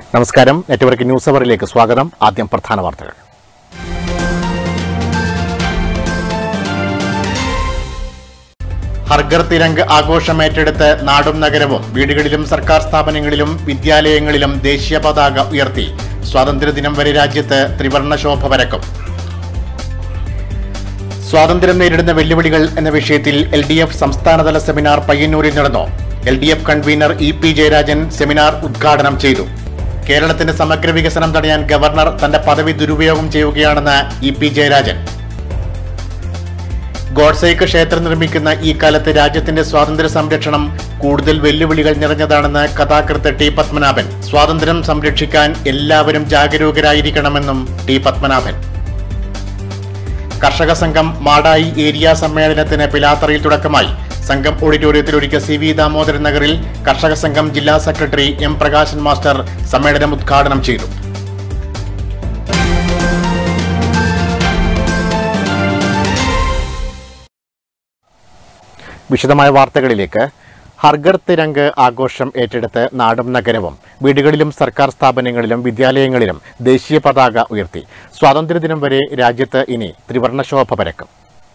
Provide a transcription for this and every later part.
നമസ്കാരം network news അവറിലേക്ക് സ്വാഗതം ആദ്യം പ്രധാന വാർത്തകൾ ഹർഗർ തിരങ്ക് ആഘോഷം ഏറ്റെടുത്ത് നാടും നഗരവും വീടുകളിലും സർക്കാർ സ്ഥാപനങ്ങളിലും വിദ്യാലയങ്ങളിലും ദേശീയ പതാക ഉയർത്തി സ്വാതന്ത്ര്യദിനം വരെ രാജ്യത്ത് ത്രിവർണ്ണ ശോഭ പരക്കും സ്വാതന്ത്ര്യം നേരിടുന്ന വെല്ലുവിളികൾ എന്ന വിഷയത്തിൽ എൽ ഡി എഫ് സംസ്ഥാനതല സെമിനാർ പയ്യന്നൂരിൽ നടന്നു L D F convener E P Jayarajan seminar ഉദ്ഘാടനം ചെയ്തു കേരളത്തിന്റെ സമഗ്ര വികസനം തടയാൻ ഗവർണർ തന്റെ പദവി ദുരുപയോഗം ചെയ്യുകയാണെന്ന് ഇ പി ജയരാജൻ ഗോഡ്സേക്ക് ക്ഷേത്രം നിർമ്മിക്കുന്ന ഈ കാലത്ത് രാജ്യത്തിന്റെ സ്വാതന്ത്ര്യ സംരക്ഷണം കൂടുതൽ വെല്ലുവിളികൾ നിറഞ്ഞതാണെന്ന് കഥാകൃത്ത് ടി പത്മനാഭൻ സ്വാതന്ത്ര്യം സംരക്ഷിക്കാൻ എല്ലാവരും ജാഗരൂകരായിരിക്കണമെന്നും ടി പത്മനാഭൻ കർഷക സംഘം മാടായി ഏരിയ സമ്മേളനത്തിന് പിലാത്തറയിൽ തുടക്കമായി സംഘം ഓഡിറ്റോറിയത്തിൽ ഒരുക്കിയ സി വി ദാമോദരൻ നഗറിൽ കർഷക സംഘം ജില്ലാ സെക്രട്ടറി എം പ്രകാശൻ മാസ്റ്റർ സമ്മേളനം ഉദ്ഘാടനം ചെയ്തു വിശദമായ വാർത്തകളിലേക്ക് ഹർഗർ തിരങ്ക് ആഘോഷം ഏറ്റെടുത്ത് നാടും നഗരവും വീടുകളിലും സർക്കാർ സ്ഥാപനങ്ങളിലും വിദ്യാലയങ്ങളിലും ദേശീയ പതാക ഉയർത്തി സ്വാതന്ത്ര്യദിനം വരെ രാജ്യത്ത് ഇനി ത്രിവർണ്ണ ശോഭ പരക്കും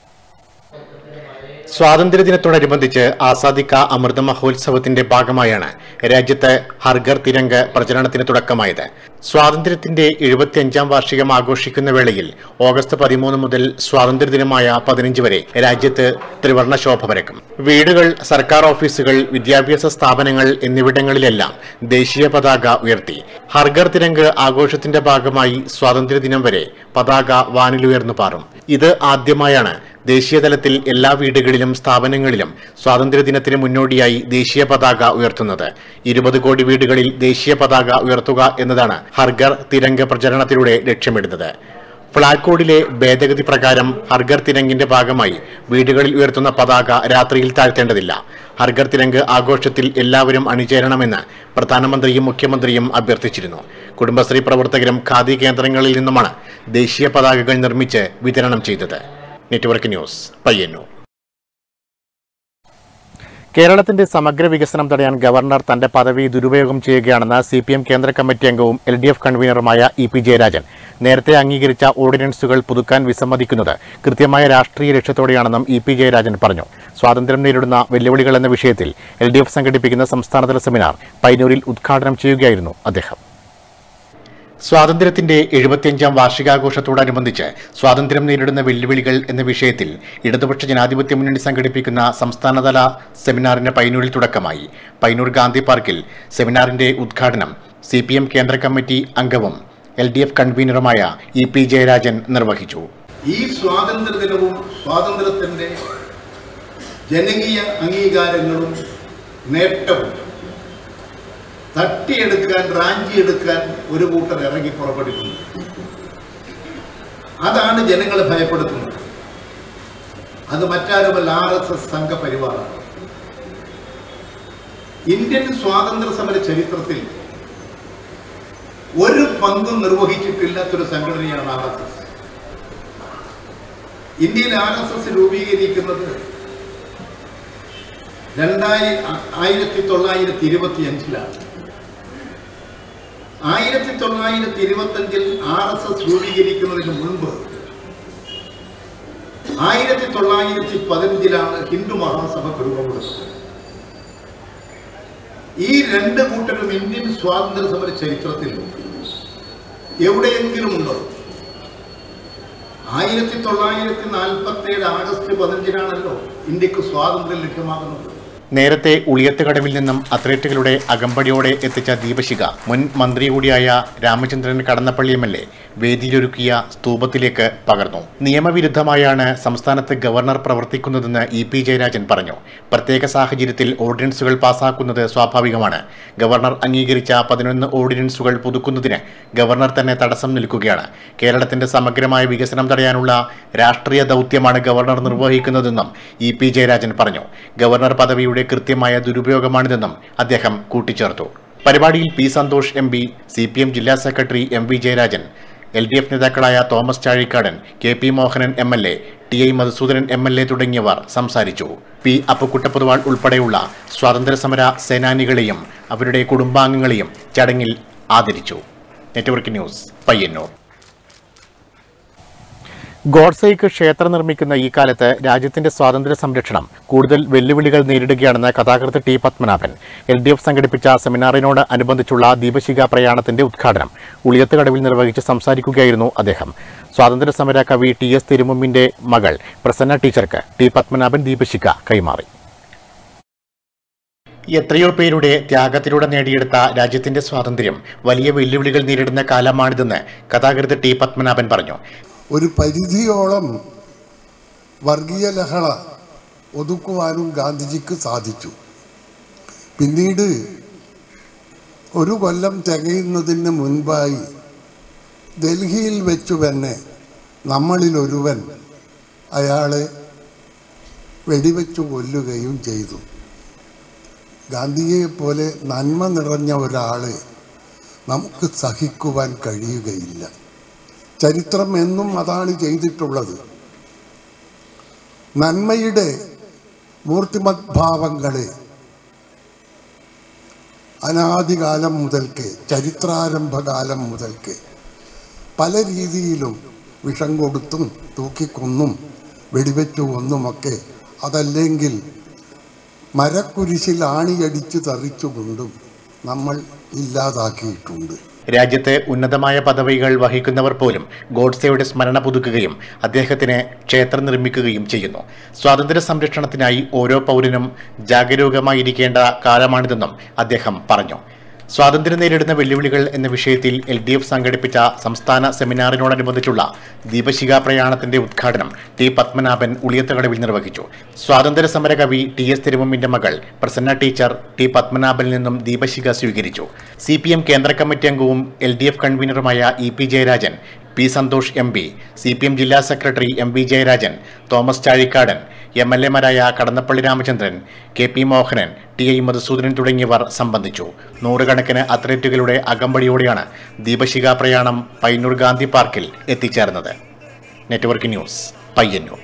സ്വാതന്ത്ര്യദിനത്തോടനുബന്ധിച്ച് ആസാദി കാ അമൃത മഹോത്സവത്തിന്റെ ഭാഗമായാണ് രാജ്യത്ത് ഹർഗർ തിരങ്ക് പ്രചരണത്തിന് തുടക്കമായത് സ്വാതന്ത്ര്യത്തിന്റെ എഴുപത്തിയഞ്ചാം വാർഷികം ആഘോഷിക്കുന്ന വേളയിൽ ഓഗസ്റ്റ് പതിമൂന്ന് മുതൽ സ്വാതന്ത്ര്യദിനമായ പതിനഞ്ച് വരെ രാജ്യത്ത് ത്രിവർണ്ണ ശോഭ പരക്കും വീടുകൾ സർക്കാർ ഓഫീസുകൾ വിദ്യാഭ്യാസ സ്ഥാപനങ്ങൾ എന്നിവിടങ്ങളിലെല്ലാം ദേശീയ പതാക ഉയർത്തി ഹർഗർ തിരങ്ക് ആഘോഷത്തിന്റെ ഭാഗമായി സ്വാതന്ത്ര്യദിനം വരെ പതാക വാനിലുയർന്നു പാറും ഇത് ആദ്യമായാണ് ദേശീയതലത്തിൽ എല്ലാ വീടുകളിലും സ്ഥാപനങ്ങളിലും സ്വാതന്ത്ര്യദിനത്തിന് മുന്നോടിയായി ദേശീയ പതാക ഉയർത്തുന്നത് ഇരുപത് കോടി വീടുകളിൽ ദേശീയ പതാക ഉയർത്തുക എന്നതാണ് ഹർഗർ തിരംഗ പ്രചരണത്തിലൂടെ ലക്ഷ്യമിടുന്നത് ഫ്ളാഗ് കോഡിലെ ഭേദഗതി പ്രകാരം ഹർഗർ തിരങ്കിന്റെ ഭാഗമായി വീടുകളിൽ ഉയർത്തുന്ന പതാക രാത്രിയിൽ താഴ്ത്തേണ്ടതില്ല ഹർഗർ തിരങ്ക് ആഘോഷത്തിൽ എല്ലാവരും അണിചേരണമെന്ന് പ്രധാനമന്ത്രിയും മുഖ്യമന്ത്രിയും അഭ്യർത്ഥിച്ചിരുന്നു കുടുംബശ്രീ പ്രവർത്തകരും ഖാദി കേന്ദ്രങ്ങളിൽ നിന്നുമാണ് ദേശീയ പതാകകൾ നിർമ്മിച്ച് വിതരണം ചെയ്തത് നെറ്റ്വർക്ക് ന്യൂസ് പയ്യന്നൂർ കേരളത്തിന്റെ സമഗ്ര വികസനം തടയാൻ ഗവർണർ തന്റെ പദവി ദുരുപയോഗം ചെയ്യുകയാണെന്ന് സി പി എം കേന്ദ്ര കമ്മിറ്റി അംഗവും എൽ ഡി എഫ് കൺവീനറുമായ ഇ പി ജയരാജൻ നേരത്തെ അംഗീകരിച്ച ഓർഡിനൻസുകൾ പുതുക്കാൻ വിസമ്മതിക്കുന്നത് കൃത്യമായ രാഷ്ട്രീയ ലക്ഷ്യത്തോടെയാണെന്നും ഇ പി ജയരാജൻ പറഞ്ഞു സ്വാതന്ത്ര്യം നേരിടുന്ന വെല്ലുവിളികൾ എന്ന വിഷയത്തിൽ എൽ ഡി എഫ് സംഘടിപ്പിക്കുന്ന സംസ്ഥാനതല സെമിനാർ പൈനൂരിൽ ഉദ്ഘാടനം ചെയ്യുകയായിരുന്നു അദ്ദേഹം സ്വാതന്ത്ര്യത്തിന്റെ എഴുപത്തിയഞ്ചാം വാർഷികാഘോഷത്തോടനുബന്ധിച്ച് സ്വാതന്ത്ര്യം നേരിടുന്ന വെല്ലുവിളികൾ എന്ന വിഷയത്തിൽ ഇടതുപക്ഷ ജനാധിപത്യ മുന്നണി സംഘടിപ്പിക്കുന്ന സംസ്ഥാനതല സെമിനാറിന് പൈനൂരിൽ തുടക്കമായി പൈനൂർ ഗാന്ധി പാർക്കിൽ സെമിനാറിന്റെ ഉദ്ഘാടനം സി പി എം കേന്ദ്ര കമ്മിറ്റി അംഗവും എൽ ഡി എഫ് കൺവീനറുമായ ഇ പി ജയരാജൻ നിർവഹിച്ചു ഈ സ്വാതന്ത്ര്യ ദിനവും സ്വാതന്ത്ര്യത്തിൻ്റെ ജനകീയ അംഗീകാരങ്ങളും നേട്ടവും തട്ടിയെടുക്കാൻ റാഞ്ചിയെടുക്കാൻ ഒരു കൂട്ടർ ഇറങ്ങി പുറപ്പെട്ടിട്ടുണ്ട് അതാണ് ജനങ്ങളെ ഭയപ്പെടുത്തുന്നത് അത് മറ്റാരുമല്ല ആർ എസ് എസ് സംഘപരിവാറാണ് ഇന്ത്യൻ സ്വാതന്ത്ര്യ സമര ചരിത്രത്തിൽ ഒരു പങ്കും നിർവഹിച്ചിട്ടില്ലാത്തൊരു സംഘടനയാണ് ആർ എസ് എസ് ഇന്ത്യയിൽ ആർ എസ് എസ് രൂപീകരിക്കുന്നത് രണ്ടായിര ആയിരത്തി തൊള്ളായിരത്തി ഇരുപത്തി അഞ്ചിലാണ് ആയിരത്തി തൊള്ളായിരത്തി ഇരുപത്തി അഞ്ചിൽ ആർ എസ് എസ് രൂപീകരിക്കുന്നതിന് മുൻപ് ആയിരത്തി തൊള്ളായിരത്തി പതിനഞ്ചിലാണ് ഹിന്ദു മഹാസഭ രൂപം കൊടുത്തത് ഈ രണ്ട് കൂട്ടരും ഇന്ത്യൻ സ്വാതന്ത്ര്യ സമര ചരിത്രത്തിൽ എവിടെയെങ്കിലും ഉണ്ടോ ആയിരത്തി തൊള്ളായിരത്തി നാൽപ്പത്തി ഏഴ് ആഗസ്റ്റ് പതിനഞ്ചിനാണല്ലോ ഇന്ത്യക്ക് സ്വാതന്ത്ര്യം ലഭ്യമാകുന്നത് നേരത്തെ ഉളിയത്തുകടവിൽ നിന്നും അത്ലറ്റുകളുടെ അകമ്പടിയോടെ എത്തിച്ച ദീപശിഖ മുൻ മന്ത്രി കൂടിയായ Ramachandran Kadannappally M L A വേദിയിലൊരുക്കിയ സ്തൂപത്തിലേക്ക് പകർന്നു നിയമവിരുദ്ധമായാണ് സംസ്ഥാനത്ത് ഗവർണർ പ്രവർത്തിക്കുന്നതെന്ന് ഇ പി ജയരാജൻ പറഞ്ഞു പ്രത്യേക സാഹചര്യത്തിൽ ഓർഡിനൻസുകൾ പാസാക്കുന്നത് സ്വാഭാവികമാണ് ഗവർണർ അംഗീകരിച്ച പതിനൊന്ന് ഓർഡിനൻസുകൾ പുതുക്കുന്നതിന് ഗവർണർ തന്നെ തടസ്സം നിൽക്കുകയാണ് കേരളത്തിന്റെ സമഗ്രമായ വികസനം തടയാനുള്ള രാഷ്ട്രീയ ദൗത്യമാണ് ഗവർണർ നിർവഹിക്കുന്നതെന്നും ഇ പി ജയരാജൻ പറഞ്ഞു ഗവർണർ പദവിയുടെ കൃത്യമായ ദുരുപയോഗമാണിതെന്നും അദ്ദേഹം കൂട്ടിച്ചേർത്തു പരിപാടിയിൽ P Santhosh M P C P M ജില്ലാ secretary M V Jayarajan L D F നേതാക്കളായ Thomas Chazhikadan K P Mohanan M L A T I Madhusoodanan M L A തുടങ്ങിയവർ സംസാരിച്ചു പി അപ്പുക്കുട്ടപ്പൊതുവാൾ ഉൾപ്പെടെയുള്ള സ്വാതന്ത്ര്യ സമര സേനാനികളെയും അവരുടെ കുടുംബാംഗങ്ങളെയും ചടങ്ങിൽ ആദരിച്ചു നെറ്റ്വർക്ക് ന്യൂസ് പയ്യന്നൂർ ഗോഡ്സേക്ക് ക്ഷേത്രം നിർമ്മിക്കുന്ന ഈ കാലത്ത് രാജ്യത്തിന്റെ സ്വാതന്ത്ര്യ സംരക്ഷണം കൂടുതൽ വെല്ലുവിളികൾ നേരിടുകയാണെന്ന് കഥാകൃത്ത് T Padmanabhan L D F സംഘടിപ്പിച്ച സെമിനാറിനോട് അനുബന്ധിച്ചുള്ള ദീപശിഖ പ്രയാണത്തിന്റെ ഉദ്ഘാടനം ഉളിയത്തുകടവിൽ നിർവഹിച്ച് സംസാരിക്കുകയായിരുന്നു അദ്ദേഹം സ്വാതന്ത്ര്യ സമര കവി ടി എസ് തിരുമുമ്പിന്റെ മകൾ പ്രസന്ന ടീച്ചർക്ക് ടി പത്മനാഭൻ ദീപശിഖ കൈമാറി എത്രയോ പേരുടെ ത്യാഗത്തിലൂടെ നേടിയെടുത്ത രാജ്യത്തിന്റെ സ്വാതന്ത്ര്യം വലിയ വെല്ലുവിളികൾ നേരിടുന്ന കാലമാണിതെന്ന് കഥാകൃത്ത് ടി പത്മനാഭൻ പറഞ്ഞു ഒരു പരിധിയോളം വർഗീയ ലഹള ഒതുക്കുവാനും ഗാന്ധിജിക്ക് സാധിച്ചു പിന്നീട് ഒരു കൊല്ലം തികയുന്നതിന് മുൻപായി ഡൽഹിയിൽ വെച്ചു തന്നെ നമ്മളിലൊരുവൻ അയാളെ വെടിവെച്ചു കൊല്ലുകയും ചെയ്തു ഗാന്ധിയെ പോലെ നന്മ നിറഞ്ഞ ഒരാളെ നമുക്ക് സഹിക്കുവാൻ കഴിയുകയില്ല ചരിത്രം എന്നും അതാണ് ചെയ്തിട്ടുള്ളത് നന്മയുടെ മൂർത്തിമത് ഭാവങ്ങളെ അനാദികാലം മുതൽക്ക് ചരിത്രാരംഭകാലം മുതൽക്ക് പല രീതിയിലും വിഷം കൊടുത്തും തൂക്കിക്കൊന്നും വെടിവെച്ചു കൊന്നുമൊക്കെ അതല്ലെങ്കിൽ മരക്കുരിശിൽ ആണിയടിച്ച് തെറിച്ചുകൊണ്ടും നമ്മൾ ഇല്ലാതാക്കിയിട്ടുണ്ട് രാജ്യത്ത് ഉന്നതമായ പദവികൾ വഹിക്കുന്നവർ പോലും ഗോഡ്സെയുടെ സ്മരണ പുതുക്കുകയും അദ്ദേഹത്തിന് ക്ഷേത്രം നിർമ്മിക്കുകയും ചെയ്യുന്നു സ്വാതന്ത്ര്യ സംരക്ഷണത്തിനായി ഓരോ പൗരനും ജാഗരൂകമായിരിക്കേണ്ട കാലമാണിതെന്നും അദ്ദേഹം പറഞ്ഞു സ്വാതന്ത്ര്യം നേരിടുന്ന വെല്ലുവിളികൾ എന്ന വിഷയത്തിൽ എൽ ഡി എഫ് സംഘടിപ്പിച്ച സംസ്ഥാന സെമിനാറിനോടനുബന്ധിച്ചുള്ള ദീപശിഖ പ്രയാണത്തിന്റെ ഉദ്ഘാടനം ടി പത്മനാഭൻ ഉളിയത്തകടവിൽ നിർവഹിച്ചു സ്വാതന്ത്ര്യ സമര കവി ടി എസ് തിരുമുമ്പിന്റെ മകൾ പ്രസന്ന ടീച്ചർ ടി പത്മനാഭനിൽ നിന്നും ദീപശിഖ സ്വീകരിച്ചു സി പി എം കേന്ദ്ര കമ്മിറ്റി അംഗവും എൽ ഡി എഫ് കൺവീനറുമായ E P Jayarajan P Santhosh M P C P M ജില്ലാ secretary M V Jayarajan Thomas Chazhikadan M L എമാരായ Kadannappally Ramachandran K P Mohanan T I Madhusoodanan തുടങ്ങിയവർ സംബന്ധിച്ചു നൂറുകണക്കിന് അത്ലറ്റുകളുടെ അകമ്പടിയോടെയാണ് ദീപശിഖ പ്രയാണം പയ്യന്നൂർ ഗാന്ധി പാർക്കിൽ എത്തിച്ചേർന്നത് നെറ്റ്വർക്ക് ന്യൂസ് പയ്യന്നൂർ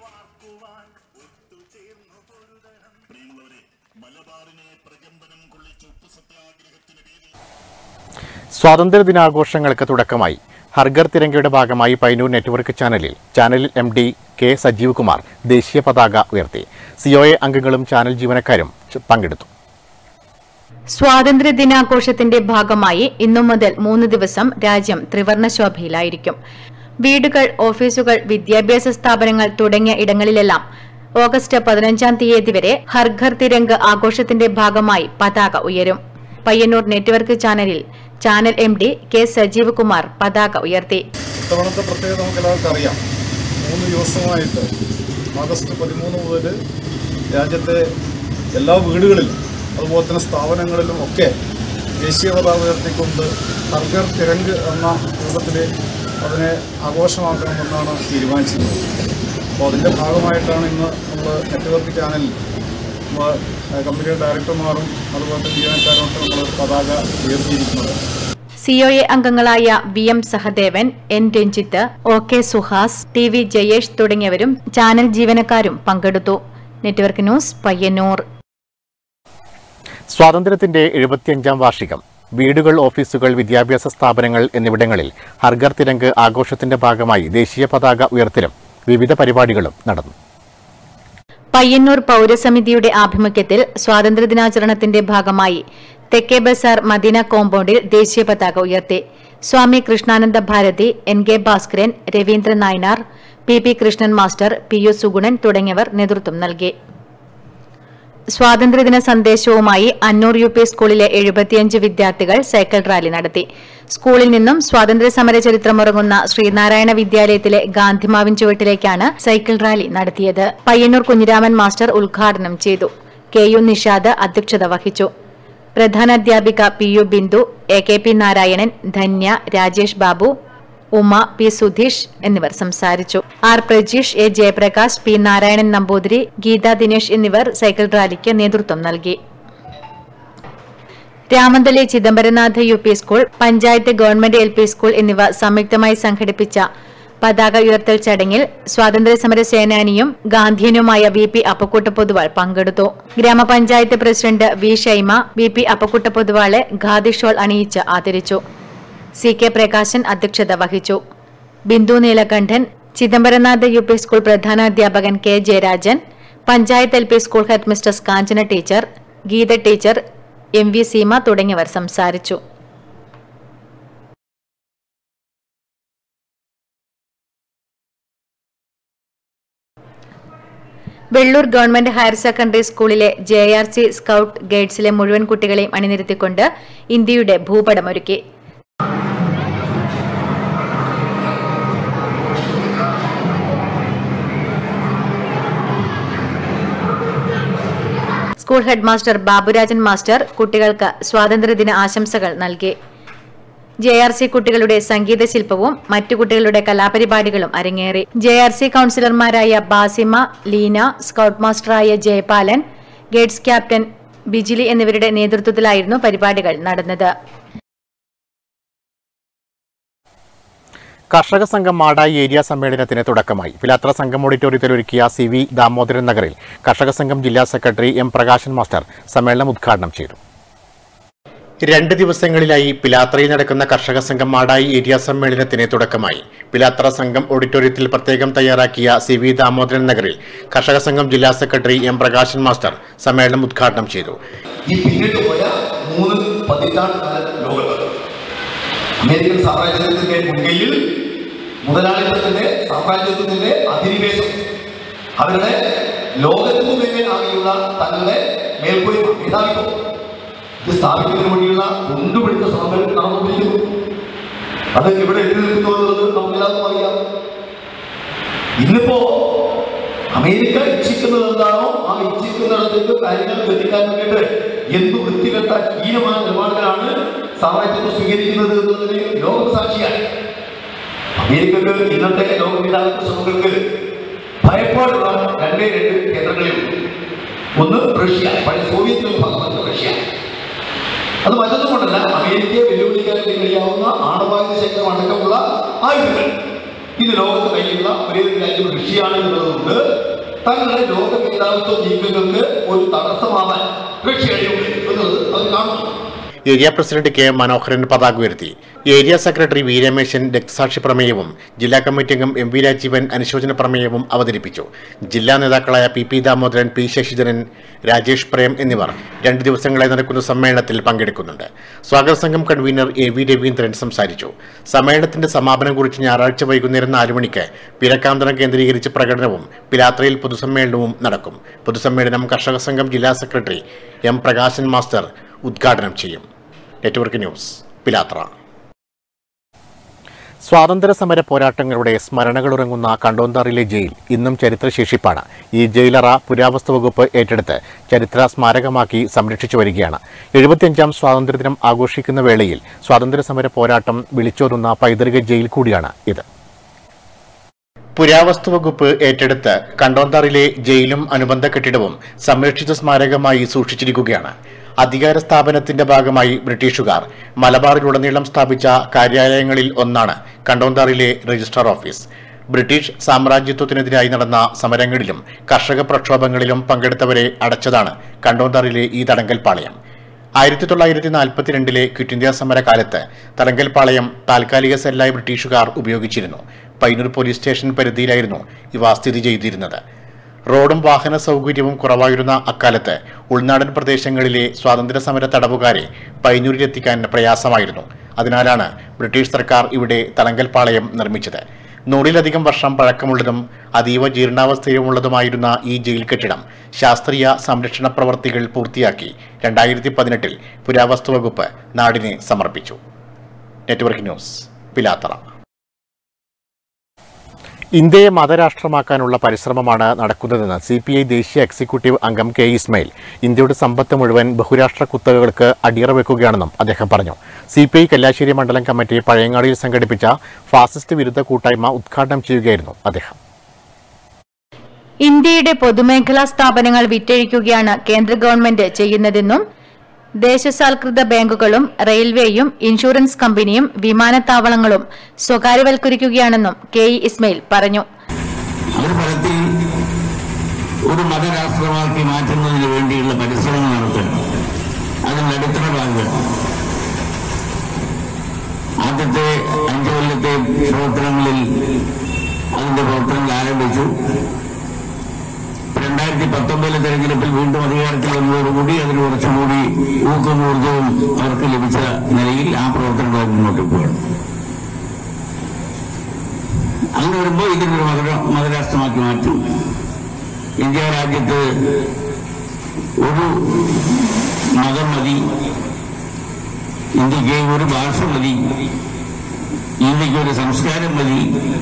സ്വാതന്ത്ര്യ ദിനാഘോഷങ്ങൾക്ക് തുടക്കമായി ഹർഗർ തിരങ്കയുടെ ഭാഗമായി പൈനൂർ നെറ്റ്വർക്ക് ചാനലിൽ channel M D K Sajeev Kumar ദേശീയ പതാക ഉയർത്തി സിഒഎ അംഗങ്ങളും ചാനൽ ജീവനക്കാരും ച- പങ്കെടുത്തു സ്വാതന്ത്ര്യ ദിനാഘോഷത്തിന്റെ ഭാഗമായി ഇന്നു മുതൽ മൂന്ന് ദിവസം രാജ്യം ത്രിവർണ ശോഭയിലായിരിക്കും വീടുകൾ ഓഫീസുകൾ വിദ്യാഭ്യാസ സ്ഥാപനങ്ങൾ തുടങ്ങിയ ഇടങ്ങളിലെല്ലാം ഓഗസ്റ്റ് പതിനഞ്ചാം തീയതി വരെ ഹർ ഘർ തിരങ്ക് ആഘോഷത്തിന്റെ ഭാഗമായി പതാക ഉയരും പയ്യന്നൂർ നെറ്റ്വർക്ക് ചാനലിൽ channel M D K Sajeev Kumar പതാക ഉയർത്തി ഇത്തവണത്തെ പ്രത്യേകത നമുക്ക് എല്ലാവർക്കും അറിയാം മൂന്ന് ദിവസമായിട്ട് ആഗസ്റ്റ് പതിമൂന്ന് മുതൽ രാജ്യത്തെ എല്ലാ വീടുകളിലും അതുപോലെ തന്നെ സ്ഥാപനങ്ങളിലും ഒക്കെ ദേശീയ പതാക ഉയർത്തിക്കൊണ്ട് ഹർഗർ തിരങ്ക് എന്ന രൂപത്തിൽ അതിനെ ആഘോഷമാക്കണമെന്നാണ് തീരുമാനിച്ചിരുന്നത് അപ്പോൾ അതിൻ്റെ ഭാഗമായിട്ടാണ് ഇന്ന് നമ്മൾ നെറ്റ്വർക്ക് ചാനലിൽ നമ്മൾ കമ്പനിയുടെ ഡയറക്ടർമാരും അതുപോലെ തന്നെ ജീവനക്കാരും ഒക്കെ നമ്മൾ പതാക ഉയർത്തിയിരിക്കുന്നത് സിഒഎ അംഗങ്ങളായ V M Sahadevan N Ranjith O K Suhas T V Jayesh തുടങ്ങിയവരും ചാനൽ ജീവനക്കാരും പങ്കെടുത്തു നെറ്റ്വർക്ക് ന്യൂസ് പയ്യന്നൂർ സ്വാതന്ത്ര്യത്തിന്റെ എഴുപത്തിയഞ്ചാം വാർഷികം വീടുകൾ ഓഫീസുകൾ വിദ്യാഭ്യാസ സ്ഥാപനങ്ങൾ എന്നിവിടങ്ങളിൽ ഹർഗർ തിരങ്ക് ആഘോഷത്തിന്റെ ഭാഗമായി ദേശീയ പതാക ഉയർത്തലും വിവിധ പരിപാടികളും നടന്നു പയ്യന്നൂർ പൌരസമിതിയുടെ ആഭിമുഖ്യത്തിൽ സ്വാതന്ത്ര്യദിനാചരണത്തിന്റെ ഭാഗമായി തെക്കേ ബസാർ മദീന കോമ്പൗണ്ടിൽ ദേശീയ പതാക ഉയർത്തി Swami Krishnananda Bharathi N K Bhaskaran Raveendran Nayanar P P Krishnan master P U Sugunan തുടങ്ങിയവർ നേതൃത്വം നൽകി സ്വാതന്ത്ര്യദിന സന്ദേശവുമായി അന്നൂർ യു പി സ്കൂളിലെ എഴുപത്തിയഞ്ച് വിദ്യാർത്ഥികൾ സൈക്കിൾ റാലി നടത്തി സ്കൂളിൽ നിന്നും സ്വാതന്ത്ര്യ സമര ചരിത്രമുറങ്ങുന്ന ശ്രീനാരായണ വിദ്യാലയത്തിലെ ഗാന്ധിമാവിൻ ചുവട്ടിലേക്കാണ് സൈക്കിൾ റാലി നടത്തിയത് പയ്യന്നൂർ കുഞ്ഞിരാമൻ മാസ്റ്റർ ഉദ്ഘാടനം ചെയ്തു കെ യു നിഷാദ് അധ്യക്ഷത വഹിച്ചു പ്രധാനാധ്യാപിക P U Bindu A K P Narayanan Dhanya Rajesh Babu Uma P Sudheesh എന്നിവർ സംസാരിച്ചു R Prajeesh A Jayaprakash P Narayanan Namboothiri Geetha Dinesh എന്നിവർ സൈക്കിൾ റാലിക്ക് നേതൃത്വം നൽകി Ramanthali Chidambaranatha U P school panchayat government L P school എന്നിവ സംയുക്തമായി സംഘടിപ്പിച്ച പതാക ഉയർത്തൽ ചടങ്ങിൽ സ്വാതന്ത്ര്യസമര സേനാനിയും ഗാന്ധിയനുമായ വി പി അപ്പക്കുട്ട പൊതുവാൾ പങ്കെടുത്തു ഗ്രാമപഞ്ചായത്ത് president V Shaima V P Appakutta പൊതുവാളെ ഖാദി ഷോൾ അണിയിച്ച് ആദരിച്ചു സി കെ പ്രകാശൻ അധ്യക്ഷത വഹിച്ചു Bindu Neelakantan Chidambaranath U P school പ്രധാനാധ്യാപകൻ കെ ജയരാജൻ panchayat L P school head mistress Kanchana teacher Geetha teacher M V Seema തുടങ്ങിയവർ സംസാരിച്ചു വെള്ളൂർ ഗവൺമെന്റ് ഹയർ സെക്കൻഡറി സ്കൂളിലെ ജെ ആർ സി സ്കൌട്ട് ഗൈഡ്സിലെ മുഴുവൻ കുട്ടികളെയും അണിനിരത്തിക്കൊണ്ട് ഇന്ത്യയുടെ ഭൂപടമൊരുക്കി school head master Baburajan master കുട്ടികൾക്ക് സ്വാതന്ത്ര്യദിന ആശംസകൾ നൽകി ജെ ആർ സി കുട്ടികളുടെ സംഗീത ശില്പവും മറ്റു കുട്ടികളുടെ കലാപരിപാടികളും അരങ്ങേറി ജെ ആർ സി കൌൺസിലർമാരായ ബാസിമ ലീന സ്കൌട്ട് മാസ്റ്ററായ ജയപാലൻ ഗേറ്റ്സ് ക്യാപ്റ്റൻ ബിജിലി എന്നിവരുടെ നേതൃത്വത്തിലായിരുന്നു പരിപാടികൾ നടന്നത് കർഷക സംഘം മാടായി ഏരിയ സമ്മേളനത്തിന് തുടക്കമായി പിലാത്ര സംഘം ഓഡിറ്റോറിയത്തിൽ ഒരുക്കിയ സി വി ദാമോദരൻ നഗറിൽ കർഷക സംഘം ജില്ലാ സെക്രട്ടറി എം പ്രകാശൻ മാസ്റ്റർ സമ്മേളനം ഉദ്ഘാടനം ചെയ്തു രണ്ട് ദിവസങ്ങളിലായി പിലാത്രയിൽ നടക്കുന്ന കർഷക സംഘം മാടായി ഏരിയ സമ്മേളനത്തിന് തുടക്കമായി പിലാത്ര സംഘം ഓഡിറ്റോറിയത്തിൽ പ്രത്യേകം തയ്യാറാക്കിയ സി വി ദാമോദരൻ നഗറിൽ കർഷക സംഘം ജില്ലാ സെക്രട്ടറി എം പ്രകാശൻ മാസ്റ്റർ സമ്മേളനം ഉദ്ഘാടനം ചെയ്തു ഈ പിന്നിട്ട് പോയ മൂന്ന് പതിറ്റാണ്ട് കാല ലോകത്ത് അമേരിക്കൻ സാമ്രാജ്യത്തിന്റെ മുൻകൈയിൽ മുതലാളിത്തത്തിന്റെ സാമ്രാജ്യത്തിന്റെ അധിനിവേശം അവരുടെ ലോകത്തിന് തന്നെ ആകെയുള്ള തങ്ങളുടെ മേൽക്കോയ്മ മേധാവിത്വം ഇത് സ്ഥാപിക്കുന്നതിന് വേണ്ടിയുള്ള കൊണ്ടുപിടിച്ച ശ്രമങ്ങൾ നടന്നുകൊണ്ടിരിക്കുന്നു അത് ഇവിടെ എത്തി നിൽക്കുന്നു എന്നുള്ളത് നമുക്കെല്ലാവർക്കും അറിയാം ഇന്നിപ്പോ അമേരിക്ക ഇച്ഛിക്കുന്നത് എന്താണോ ആ ഇച്ഛിക്കുന്നിടത്തേക്ക് കാര്യങ്ങൾ എത്തിക്കാൻ വേണ്ടിയിട്ട് എന്ത് വൃത്തികെട്ട ഹീനമായ നിലപാടുകളാണ് സാമ്രാജ്യത്വം സ്വീകരിക്കുന്നത് എന്നതിന് ലോകം സാക്ഷിയാണ് അമേരിക്കക്ക് ഇന്നത്തെ ലോക മേധാവിത്വ ശ്രമങ്ങൾക്ക് ഭയപ്പാടുള്ള രണ്ടേ രണ്ട് കേന്ദ്രങ്ങളിൽ ഒന്ന് റഷ്യ പഴയ സോവിയറ്റ് വിഭാഗമാണ് റഷ്യ അത് മറ്റൊന്നും കൊണ്ടല്ല അമേരിക്കയെ വെല്ലുവിളിക്കാൻ വേണ്ടി കഴിയാവുന്ന ആണവായുധ ശേഖരം അടക്കമുള്ള ആയുധങ്ങൾ ഇത് ലോകത്ത് കയ്യിലുള്ള ഒരേ ഒരു രാജ്യം റഷ്യയാണ് എന്നുള്ളതുകൊണ്ട് തങ്ങളുടെ ലോക മേധാവിത്വ നീക്കങ്ങൾക്ക് ഒരു തടസ്സമാവാൻ റഷ്യ കഴിയുള്ളൂ എന്നുള്ളത് അവർ കാണുന്നു ഏരിയ പ്രസിഡന്റ് കെ മനോഹരൻ പതാക ഉയർത്തി ഏരിയ സെക്രട്ടറി വി രമേശൻ രക്തസാക്ഷി പ്രമേയവും ജില്ലാ കമ്മിറ്റി അംഗം എം വി രാജീവൻ അനുശോചന പ്രമേയവും അവതരിപ്പിച്ചു ജില്ലാ നേതാക്കളായ P P Damodaran P Sasidharan Rajesh Prem എന്നിവർ രണ്ട് ദിവസങ്ങളായി നടക്കുന്ന സമ്മേളനത്തിൽ പങ്കെടുക്കുന്നുണ്ട് സ്വാഗത സംഘം കൺവീനർ എ വി രവീന്ദ്രൻ സംസാരിച്ചു സമ്മേളനത്തിന്റെ സമാപനം കുറിച്ച് ഞായറാഴ്ച വൈകുന്നേരം നാല് മണിക്ക് പിരക്കാന്തരം കേന്ദ്രീകരിച്ച് പ്രകടനവും പിലാത്രയിൽ പൊതുസമ്മേളനവും നടക്കും പൊതുസമ്മേളനം കർഷക സംഘം ജില്ലാ സെക്രട്ടറി എം പ്രകാശൻ മാസ്റ്റർ ഉദ്ഘാടനം ചെയ്യും നെറ്റ്വർക്ക് ന്യൂസ് പിലാത്ര സ്വാതന്ത്ര്യ സമര പോരാട്ടങ്ങളുടെ സ്മരണകളുറങ്ങുന്ന കണ്ടോന്താറിലെ ജയിൽ ഇന്നും ചരിത്രശേഷിപ്പാണ് ഈ ജയിലറ പുരാവസ്തു വകുപ്പ് ഏറ്റെടുത്ത് ചരിത്ര സ്മാരകമാക്കി സംരക്ഷിച്ചു വരികയാണ് എഴുപത്തിയഞ്ചാം സ്വാതന്ത്ര്യദിനം ആഘോഷിക്കുന്ന വേളയിൽ സ്വാതന്ത്ര്യ സമര പോരാട്ടം വിളിച്ചോതുന്ന പൈതൃക ജയിൽ കൂടിയാണ് ഇത് പുരാവസ്തു വകുപ്പ് ഏറ്റെടുത്ത് കണ്ടോന്താറിലെ ജയിലും അനുബന്ധ കെട്ടിടവും സംരക്ഷിത സ്മാരകമായി സൂക്ഷിച്ചിരിക്കുകയാണ് അധികാര സ്ഥാപനത്തിന്റെ ഭാഗമായി ബ്രിട്ടീഷുകാർ മലബാറിലുടനീളം സ്ഥാപിച്ച കാര്യാലയങ്ങളിൽ ഒന്നാണ് കണ്ടോന്താറിലെ രജിസ്ട്രാർ ഓഫീസ് ബ്രിട്ടീഷ് സാമ്രാജ്യത്വത്തിനെതിരായി നടന്ന സമരങ്ങളിലും കർഷക പ്രക്ഷോഭങ്ങളിലും പങ്കെടുത്തവരെ അടച്ചതാണ് കണ്ടോന്താറിലെ ഈ തടങ്കൽ പാളയം ആയിരത്തി തൊള്ളായിരത്തി നാൽപ്പത്തിരണ്ടിലെ ക്വിറ്റ് ഇന്ത്യ സമരകാലത്ത് തടങ്കൽ പാളയം താൽക്കാലിക സെല്ലായി ബ്രിട്ടീഷുകാർ ഉപയോഗിച്ചിരുന്നു പൈനൂർ പോലീസ് സ്റ്റേഷൻ പരിധിയിലായിരുന്നു ഇവ സ്ഥിതി ചെയ്തിരുന്നത് റോഡും വാഹന സൗകര്യവും കുറവായിരുന്ന അക്കാലത്ത് ഉൾനാടൻ പ്രദേശങ്ങളിലെ സ്വാതന്ത്ര്യ സമര തടവുകാരെ പൈനൂരിലെത്തിക്കാൻ പ്രയാസമായിരുന്നു അതിനാലാണ് ബ്രിട്ടീഷ് സർക്കാർ ഇവിടെ തടങ്കൽ പാളയം നിർമ്മിച്ചത് നൂറിലധികം വർഷം പഴക്കമുള്ളതും അതീവ ജീർണാവസ്ഥയിലുമുള്ളതുമായിരുന്ന ഈ ജയിൽ കെട്ടിടം ശാസ്ത്രീയ സംരക്ഷണ പ്രവർത്തികൾ പൂർത്തിയാക്കി രണ്ടായിരത്തി പതിനെട്ടിൽ പുരാവസ്തു വകുപ്പ് നാടിന് സമർപ്പിച്ചു നെറ്റ്വർക്ക് ന്യൂസ് പിലാത്തറ ഇന്ത്യയെ മതരാഷ്ട്രമാക്കാനുള്ള പരിശ്രമമാണ് നടക്കുന്നതെന്ന് സി പി ഐ ദേശീയ എക്സിക്യൂട്ടീവ് അംഗം കെ ഇസ്മയിൽ ഇന്ത്യയുടെ സമ്പത്ത് മുഴുവൻ ബഹുരാഷ്ട്ര കുത്തകകൾക്ക് അടിയറ വെക്കുകയാണെന്നും അദ്ദേഹം പറഞ്ഞു സി പി ഐ കല്ലാശ്ശേരി മണ്ഡലം കമ്മിറ്റി പഴയങ്ങാടിയിൽ സംഘടിപ്പിച്ച ഫാസിസ്റ്റ് വിരുദ്ധ കൂട്ടായ്മ ഉദ്ഘാടനം ചെയ്യുകയായിരുന്നു അദ്ദേഹം ഇന്ത്യയുടെ പൊതുമേഖലാ സ്ഥാപനങ്ങൾ വിറ്റഴിക്കുകയാണ് കേന്ദ്ര ഗവൺമെന്റ് ചെയ്യുന്നതെന്നും ദേശസാൽകൃത ബാങ്കുകളും റെയിൽവേയും ഇൻഷുറൻസ് കമ്പനിയും വിമാനത്താവളങ്ങളും സ്വകാര്യവൽക്കരിക്കുകയാണെന്നും കെ ഇ ഇസ്മയിൽ പറഞ്ഞു അവർ ഫലത്തിൽ ഒരു മതരാഷ്ട്രമാക്കി മാറ്റുന്നതിന് വേണ്ടിയുള്ള പരിശ്രമം നടത്തുക അതിന് അടിത്തറ പാകുക ആദ്യത്തെ അഞ്ചു കൊല്ലത്തെ പ്രവർത്തനങ്ങളിൽ അതിന്റെ പ്രവർത്തനങ്ങൾ ആരംഭിച്ചു രണ്ടായിരത്തി പത്തൊമ്പതിലെ തെരഞ്ഞെടുപ്പിൽ വീണ്ടും അധികാരത്തിൽ വന്നതോടുകൂടി അതിന് കുറച്ചുകൂടി ഊക്കം ഊർജവും അവർക്ക് ലഭിച്ച നിലയിൽ ആ പ്രവർത്തനങ്ങൾ മുന്നോട്ട് പോവുകയാണ് അങ്ങനെ വരുമ്പോൾ ഇതിനൊരു മത മതരാഷ്ട്രമാക്കി മാറ്റും ഇന്ത്യ രാജ്യത്ത് ഒരു മതം മതി ഇന്ത്യക്ക് ഒരു ഭാഷ മതി ഇന്ത്യക്ക് ഒരു സംസ്കാരം മതി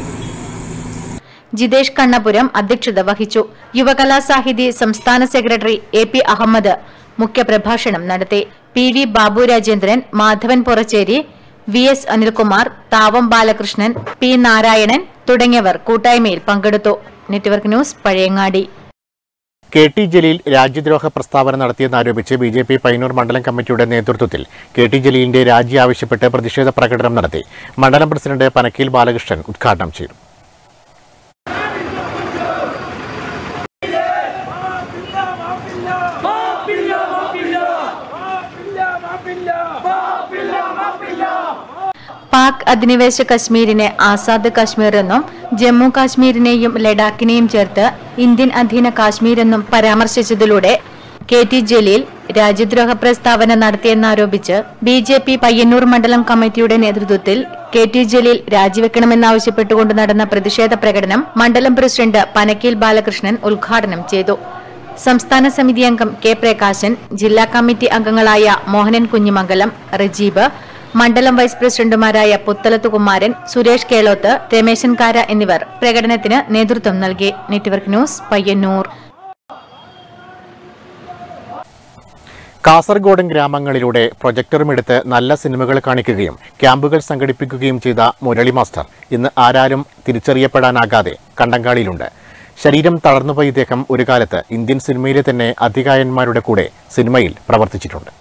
ജിതേഷ് കണ്ണപുരം അധ്യക്ഷത വഹിച്ചു യുവകലാസാഹിതി സംസ്ഥാന സെക്രട്ടറി എ പി അഹമ്മദ് മുഖ്യപ്രഭാഷണം നടത്തി P V Babu Rajendran Madhavan Puracheri V S Anilkumar Thavam Balakrishnan P Narayanan തുടങ്ങിയവർ കൂട്ടായ്മയിൽ പങ്കെടുത്തു network news Pazhayangadi K T Jaleel രാജ്യദ്രോഹ പ്രസ്താവന നടത്തിയെന്നാരോപിച്ച് ബി ജെ പി പയ്യന്നൂർ മണ്ഡലം കമ്മിറ്റിയുടെ നേതൃത്വത്തിൽ കെ ടി ജലീലിന്റെ രാജി ആവശ്യപ്പെട്ട് പ്രതിഷേധ പ്രകടനം നടത്തി മണ്ഡലം പ്രസിഡന്റ് പനക്കീൽ ബാലകൃഷ്ണൻ ഉദ്ഘാടനം ചെയ്തു പാക് അധിനിവേശ കശ്മീരിനെ ആസാദ് കശ്മീർ എന്നും ജമ്മു കാശ്മീരിനെയും ലഡാക്കിനെയും ചേർത്ത് ഇന്ത്യൻ അധീന കാശ്മീർ എന്നും പരാമർശിച്ചതിലൂടെ കെ ടി ജലീൽ രാജ്യദ്രോഹ പ്രസ്താവന നടത്തിയെന്നാരോപിച്ച് ബി ജെ പി പയ്യന്നൂർ മണ്ഡലം കമ്മിറ്റിയുടെ നേതൃത്വത്തിൽ കെ ടി ജലീൽ രാജിവെക്കണമെന്നാവശ്യപ്പെട്ടുകൊണ്ട് നടന്ന പ്രതിഷേധ പ്രകടനം മണ്ഡലം പ്രസിഡന്റ് പനക്കീൽ ബാലകൃഷ്ണൻ ഉദ്ഘാടനം ചെയ്തു സംസ്ഥാന സമിതി അംഗം കെ പ്രകാശൻ ജില്ലാ കമ്മിറ്റി അംഗങ്ങളായ മോഹനൻ കുഞ്ഞിമംഗലം റജീബ് മണ്ഡലം വൈസ് പ്രസിഡന്റുമാരായ പുത്തലത്ത് കുമാരൻ സുരേഷ് കേളോത്ത് രമേശൻ കാര എന്നിവർ പ്രകടനത്തിന് നേതൃത്വം നൽകി നെറ്റ്വർക്ക് ന്യൂസ് പയ്യന്നൂർ കാസർഗോഡൻ ഗ്രാമങ്ങളിലൂടെ പ്രൊജക്ടറുമെടുത്ത് നല്ല സിനിമകൾ കാണിക്കുകയും ക്യാമ്പുകൾ സംഘടിപ്പിക്കുകയും ചെയ്ത മുരളി മാസ്റ്റർ ഇന്ന് ആരാലും തിരിച്ചറിയപ്പെടാനാകാതെ കണ്ടങ്കാളിയിലുണ്ട് ശരീരം തളർന്നുപോയ ഇദ്ദേഹം ഒരു കാലത്ത് ഇന്ത്യൻ സിനിമയിലെ തന്നെ അധികായന്മാരുടെ കൂടെ സിനിമയിൽ പ്രവർത്തിച്ചിട്ടുണ്ട്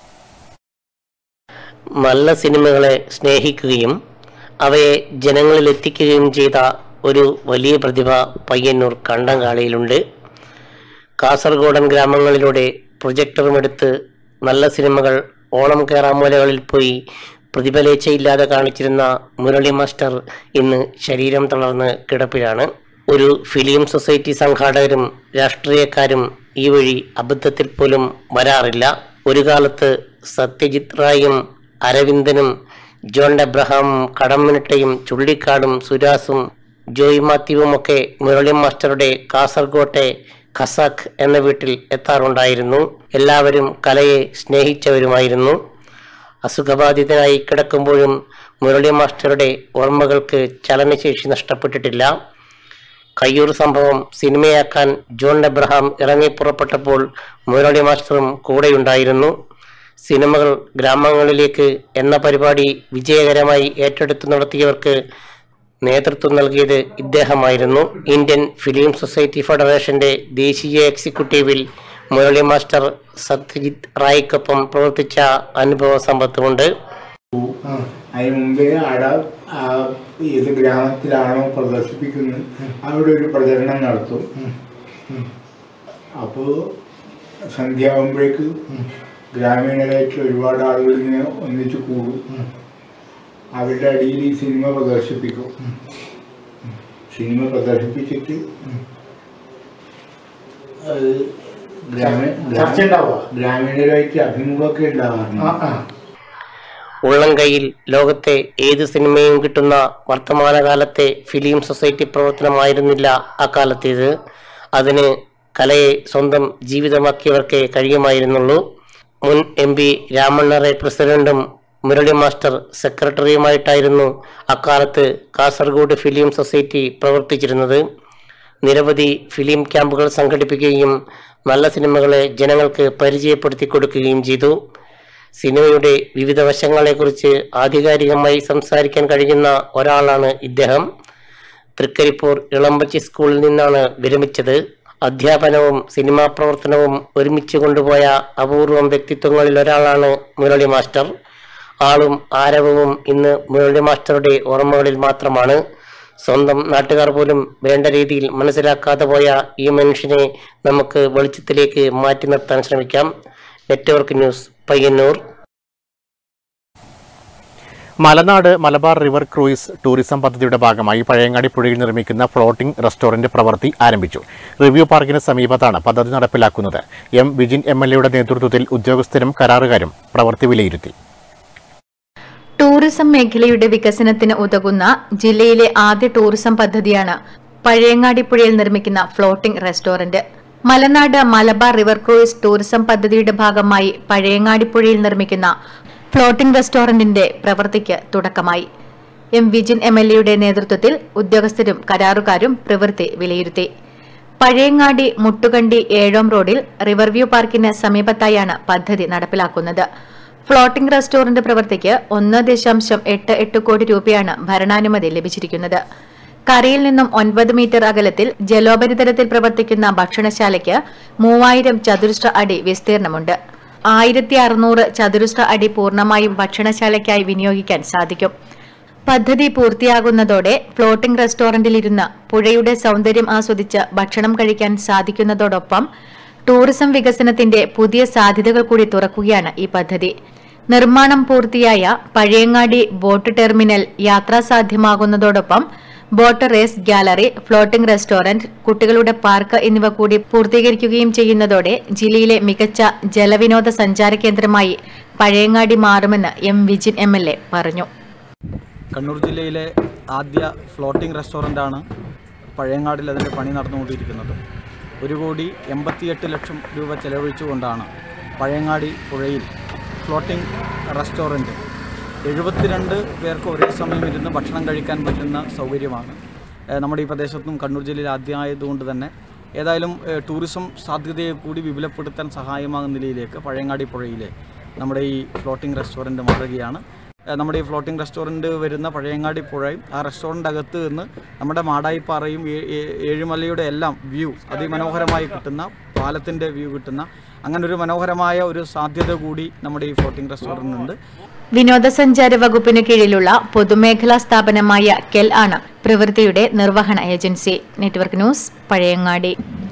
നല്ല സിനിമകളെ സ്നേഹിക്കുകയും അവയെ ജനങ്ങളിൽ എത്തിക്കുകയും ചെയ്ത ഒരു വലിയ പ്രതിഭ പയ്യന്നൂർ കണ്ടങ്കാളിയിലുണ്ട് കാസർഗോഡൻ ഗ്രാമങ്ങളിലൂടെ പ്രൊജക്ടറുമെടുത്ത് നല്ല സിനിമകൾ ഓണം കേറാമൂലകളിൽ പോയി പ്രതിഫലേച്ഛയില്ലാതെ കാണിച്ചിരുന്ന മുരളി മാസ്റ്റർ ഇന്ന് ശരീരം തളർന്ന് കിടപ്പിലാണ് ഒരു ഫിലിം സൊസൈറ്റി സംഘാടകരും രാഷ്ട്രീയക്കാരും ഈ വഴി അബദ്ധത്തിൽ പോലും വരാറില്ല ഒരു കാലത്ത് സത്യജിത് റായും അരവിന്ദനും ജോൺ എബ്രഹാമും കടമ്മനിട്ടയും ചുള്ളിക്കാടും സുരാസും ജോയ് മാത്യുവുമൊക്കെ മുരളി മാസ്റ്ററുടെ കാസർഗോട്ടെ ഖസാഖ് എന്ന വീട്ടിൽ എത്താറുണ്ടായിരുന്നു എല്ലാവരും കലയെ സ്നേഹിച്ചവരുമായിരുന്നു അസുഖബാധിതനായി കിടക്കുമ്പോഴും മുരളി മാസ്റ്ററുടെ ഓർമ്മകൾക്ക് ചലനശേഷി നഷ്ടപ്പെട്ടിട്ടില്ല കയ്യൂർ സംഭവം സിനിമയാക്കാൻ ജോൺ എബ്രഹാം ഇറങ്ങി പുറപ്പെട്ടപ്പോൾ മുരളി മാസ്റ്ററും കൂടെയുണ്ടായിരുന്നു സിനിമകൾ ഗ്രാമങ്ങളിലേക്ക് എന്ന പരിപാടി വിജയകരമായി ഏറ്റെടുത്തു നടത്തിയവർക്ക് നേതൃത്വം നൽകിയത് ഇദ്ദേഹമായിരുന്നു ഇന്ത്യൻ ഫിലിം സൊസൈറ്റി ഫെഡറേഷന്റെ ദേശീയ എക്സിക്യൂട്ടീവിൽ മുരളി മാസ്റ്റർ സത്യജിത് റായിക്കൊപ്പം പ്രവർത്തിച്ച അനുഭവ സമ്പത്തുമുണ്ട് അതിന് മുമ്പേ അവിടെ ആ ഏത് ഗ്രാമത്തിലാണോ പ്രദർശിപ്പിക്കുന്നത് അവിടെ ഒരു പ്രചരണം നടത്തും അപ്പോൾ സന്ധ്യ ആകുമ്പോഴേക്ക് ഗ്രാമീണരായിട്ട് ഒരുപാട് ആളുകൾ ഇങ്ങനെ ഒന്നിച്ച് കൂടും അവരുടെ അടിയിൽ ഈ സിനിമ പ്രദർശിപ്പിക്കും സിനിമ പ്രദർശിപ്പിച്ചിട്ട് അത് ഗ്രാമീണ ഗ്രാമീണരായിട്ട് അഭിമുഖമൊക്കെ ഉണ്ടാവാറുണ്ട് ഉള്ളം കൈയിൽ ലോകത്തെ ഏത് സിനിമയും കിട്ടുന്ന വർത്തമാനകാലത്തെ ഫിലിം സൊസൈറ്റി പ്രവർത്തനമായിരുന്നില്ല അക്കാലത്തേത് അതിന് കലയെ സ്വന്തം ജീവിതമാക്കിയവർക്കേ കഴിയുമായിരുന്നുള്ളൂ മുൻ എം പി രാമണ്ണറെ പ്രസിഡന്റും മുരളി മാസ്റ്റർ സെക്രട്ടറിയുമായിട്ടായിരുന്നു അക്കാലത്ത് കാസർഗോഡ് ഫിലിം സൊസൈറ്റി പ്രവർത്തിച്ചിരുന്നത് നിരവധി ഫിലിം ക്യാമ്പുകൾ സംഘടിപ്പിക്കുകയും നല്ല സിനിമകളെ ജനങ്ങൾക്ക് പരിചയപ്പെടുത്തി കൊടുക്കുകയും ചെയ്തു സിനിമയുടെ വിവിധ വശങ്ങളെക്കുറിച്ച് ആധികാരികമായി സംസാരിക്കാൻ കഴിയുന്ന ഒരാളാണ് ഇദ്ദേഹം തൃക്കരിപ്പൂർ ഇളമ്പച്ചി സ്കൂളിൽ നിന്നാണ് വിരമിച്ചത് അധ്യാപനവും സിനിമാ പ്രവർത്തനവും ഒരുമിച്ച് കൊണ്ടുപോയ അപൂർവം വ്യക്തിത്വങ്ങളിൽ ഒരാളാണ് മുരളി മാസ്റ്റർ ആളും ആരവവും ഇന്ന് മുരളി മാസ്റ്ററുടെ ഓർമ്മകളിൽ മാത്രമാണ് സ്വന്തം നാട്ടുകാർ പോലും വേണ്ട രീതിയിൽ മനസ്സിലാക്കാതെ പോയ ഈ മനുഷ്യനെ നമുക്ക് വെളിച്ചത്തിലേക്ക് മാറ്റി നിർത്താൻ ശ്രമിക്കാം network news Payyanur Malanad Malabar river cruise tourism പദ്ധതിയുടെ ഭാഗമായി പഴയങ്ങാടി പുഴയിൽ നിർമ്മിക്കുന്ന ഫ്ലോട്ടിംഗ് റെസ്റ്റോറന്റ് പ്രവൃത്തി ആരംഭിച്ചു റിവ്യൂ പാർക്കിന് സമീപത്താണ് പദ്ധതി നടപ്പിലാക്കുന്നത് എം വിജിൻ എം എൽ എയുടെ നേതൃത്വത്തിൽ ഉദ്യോഗസ്ഥരും കരാറുകാരും പ്രവൃത്തി വിലയിരുത്തി ടൂറിസം മേഖലയുടെ വികസനത്തിന് ഉതകുന്ന ജില്ലയിലെ ആദ്യ ടൂറിസം പദ്ധതിയാണ് പഴയങ്ങാടിപ്പുഴയിൽ നിർമ്മിക്കുന്ന floating restaurant Malanad Malabar river cruise tourism പദ്ധതിയുടെ ഭാഗമായി പഴയങ്ങാടിപ്പുഴയിൽ നിർമ്മിക്കുന്ന ഫ്ലോട്ടിംഗ് റെസ്റ്റോറന്റിന്റെ പ്രവൃത്തിക്ക് തുടക്കമായി എം വിജിൻ എം എൽ എയുടെ നേതൃത്വത്തിൽ ഉദ്യോഗസ്ഥരും കരാറുകാരും പ്രവൃത്തി വിലയിരുത്തി പഴയങ്ങാടി മുട്ടുകണ്ടി ഏഴോം റോഡിൽ റിവർവ്യൂ പാർക്കിന് സമീപത്തായാണ് പദ്ധതി നടപ്പിലാക്കുന്നത് ഫ്ലോട്ടിംഗ് റെസ്റ്റോറന്റ് പ്രവൃത്തിക്ക് ഒന്ന് ദശാംശം എട്ട് എട്ട് കോടി രൂപയാണ് ഭരണാനുമതി ലഭിച്ചിരിക്കുന്നത് കരയിൽ നിന്നും ഒൻപത് മീറ്റർ അകലത്തിൽ ജലോപരിതലത്തിൽ പ്രവർത്തിക്കുന്ന ഭക്ഷണശാലയ്ക്ക് മൂവായിരം ചതുരശ്ര അടി വിസ്തീർണമുണ്ട് ആയിരത്തി അറുന്നൂറ് ചതുരശ്ര അടി പൂർണ്ണമായും ഭക്ഷണശാലയ്ക്കായി വിനിയോഗിക്കാൻ സാധിക്കും പദ്ധതി പൂർത്തിയാകുന്നതോടെ ഫ്ലോട്ടിംഗ് റെസ്റ്റോറന്റിലിരുന്ന് പുഴയുടെ സൗന്ദര്യം ആസ്വദിച്ച് ഭക്ഷണം കഴിക്കാൻ സാധിക്കുന്നതോടൊപ്പം ടൂറിസം വികസനത്തിന്റെ പുതിയ സാധ്യതകൾ കൂടി തുറക്കുകയാണ് ഈ പദ്ധതി നിർമ്മാണം പൂർത്തിയായ പഴയങ്ങാടി ബോട്ട് ടെർമിനൽ യാത്രാസാധ്യമാകുന്നതോടൊപ്പം boat race gallery floating restaurant കുട്ടികളുടെ പാർക്ക് എന്നിവ കൂടി പൂർത്തീകരിക്കുകയും ചെയ്യുന്നതോടെ ജില്ലയിലെ മികച്ച ജലവിനോദ സഞ്ചാര കേന്ദ്രമായി പഴയങ്ങാടി മാറുമെന്ന് M Vijin M L A പറഞ്ഞു കണ്ണൂർ ജില്ലയിലെ ആദ്യ ഫ്ലോട്ടിംഗ് റെസ്റ്റോറൻ്റാണ് പഴയങ്ങാടിൽ അതിൻ്റെ പണി നടന്നുകൊണ്ടിരിക്കുന്നത് ഒരു കോടി എൺപത്തിയെട്ട് ലക്ഷം രൂപ ചെലവഴിച്ചുകൊണ്ടാണ് പഴയങ്ങാടി പുഴയിൽ ഫ്ലോട്ടിംഗ് റെസ്റ്റോറൻറ്റ് എഴുപത്തിരണ്ട് പേർക്ക് ഒരേ സമയം ഇരുന്ന് ഭക്ഷണം കഴിക്കാൻ പറ്റുന്ന സൗകര്യമാണ് ഏഹ് നമ്മുടെ ഈ പ്രദേശത്തും കണ്ണൂർ ജില്ലയിൽ ആദ്യമായതുകൊണ്ട് തന്നെ ഏതായാലും ഏഹ് ടൂറിസം സാധ്യതയെ കൂടി വിപുലപ്പെടുത്താൻ സഹായമാകുന്ന നിലയിലേക്ക് പഴയങ്ങാടി പുഴയിലെ നമ്മുടെ ഈ ഫ്ലോട്ടിംഗ് റെസ്റ്റോറൻറ്റ് മാറുകയാണ് ഏഹ് നമ്മുടെ ഈ ഫ്ലോട്ടിംഗ് റെസ്റ്റോറൻറ്റ് വരുന്ന പഴയങ്ങാടി പുഴയും ആ റെസ്റ്റോറൻ്റ് അകത്ത് നിന്ന് നമ്മുടെ മാടായിപ്പാറയും ഏ- ഏ- ഏഴുമലയുടെ എല്ലാം വ്യൂ അതിമനോഹരമായി കിട്ടുന്ന പാലത്തിൻ്റെ വ്യൂ കിട്ടുന്ന അങ്ങനെ ഒരു മനോഹരമായ ഒരു സാധ്യത കൂടി നമ്മുടെ ഈ ഫ്ലോട്ടിംഗ് റെസ്റ്റോറൻറ്റിനുണ്ട് വിനോദസഞ്ചാര വകുപ്പിന് കീഴിലുള്ള പൊതുമേഖലാ സ്ഥാപനമായ കെൽ ആണ് പ്രവൃത്തിയുടെ നിർവഹണ ഏജൻസി നെറ്റ്വർക്ക് ന്യൂസ് പഴയങ്ങാടി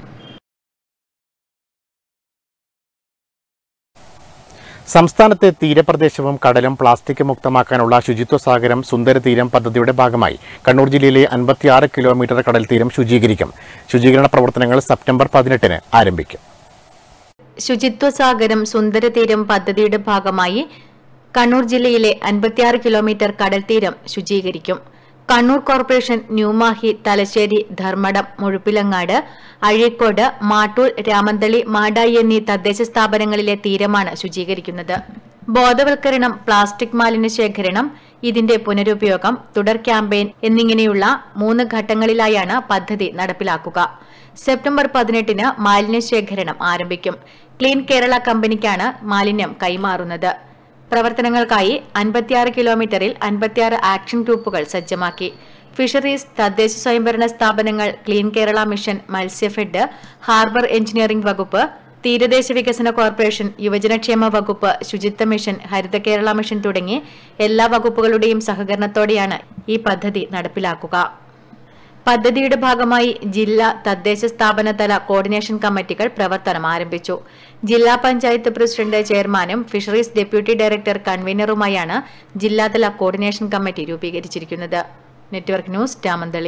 സംസ്ഥാനത്തെ തീരപ്രദേശവും കടലും പ്ലാസ്റ്റിക് മുക്തമാക്കാനുള്ള ശുചിത്വ സാഗരം സുന്ദര തീരം പദ്ധതിയുടെ ഭാഗമായി കണ്ണൂർ ജില്ലയിലെ അൻപത്തിയാറ് കിലോമീറ്റർ കടൽ തീരം ശുചീകരിക്കും ശുചീകരണ പ്രവർത്തനങ്ങൾ സെപ്റ്റംബർ പതിനെട്ടിന് ആരംഭിക്കും ശുചിത്വ സാഗരം സുന്ദരതീരം പദ്ധതിയുടെ ഭാഗമായി കണ്ണൂർ ജില്ലയിലെ അൻപത്തിയാറ് കിലോമീറ്റർ കടൽ തീരം ശുചീകരിക്കും കണ്ണൂർ കോർപ്പറേഷൻ ന്യൂമാഹി തലശ്ശേരി ധർമ്മടം മുഴുപ്പിലങ്ങാട് അഴീക്കോട് മാട്ടൂൽ രാമന്തളി മാടായി എന്നീ തദ്ദേശ സ്ഥാപനങ്ങളിലെ തീരമാണ് ശുചീകരിക്കുന്നത് ബോധവൽക്കരണം പ്ലാസ്റ്റിക് മാലിന്യ ശേഖരണം ഇതിന്റെ പുനരുപയോഗം തുടർ ക്യാമ്പയിൻ എന്നിങ്ങനെയുള്ള മൂന്ന് ഘട്ടങ്ങളിലായാണ് പദ്ധതി നടപ്പിലാക്കുക സെപ്റ്റംബർ പതിനെട്ടിന് മാലിന്യ ശേഖരണം ആരംഭിക്കും ക്ലീൻ കേരള കമ്പനിക്കാണ് മാലിന്യം കൈമാറുന്നത് പ്രവർത്തനങ്ങൾക്കായി അൻപത്തിയാറ് കിലോമീറ്ററിൽ അൻപത്തിയാറ് ആക്ഷൻ ഗ്രൂപ്പുകൾ സജ്ജമാക്കി ഫിഷറീസ് തദ്ദേശ സ്വയംഭരണ സ്ഥാപനങ്ങൾ clean Kerala mission Matsyafed harbour engineering വകുപ്പ് തീരദേശ വികസന കോർപ്പറേഷൻ യുവജനക്ഷേമ വകുപ്പ് ശുചിത്വ മിഷൻ ഹരിത കേരള മിഷൻ തുടങ്ങി എല്ലാ വകുപ്പുകളുടെയും സഹകരണത്തോടെയാണ് ഈ പദ്ധതി നടപ്പിലാക്കുക പദ്ധതിയുടെ ഭാഗമായി ജില്ലാ തദ്ദേശ സ്ഥാപന തല കോർഡിനേഷൻ കമ്മിറ്റികൾ പ്രവർത്തനം ആരംഭിച്ചു ജില്ലാ പഞ്ചായത്ത് പ്രസിഡന്റ് ചെയർമാനും ഫിഷറീസ് ഡെപ്യൂട്ടി ഡയറക്ടർ കൺവീനറുമായാണ് ജില്ലാതല കോർഡിനേഷൻ കമ്മിറ്റി രൂപീകരിച്ചിരിക്കുന്നത് network news Ramanthali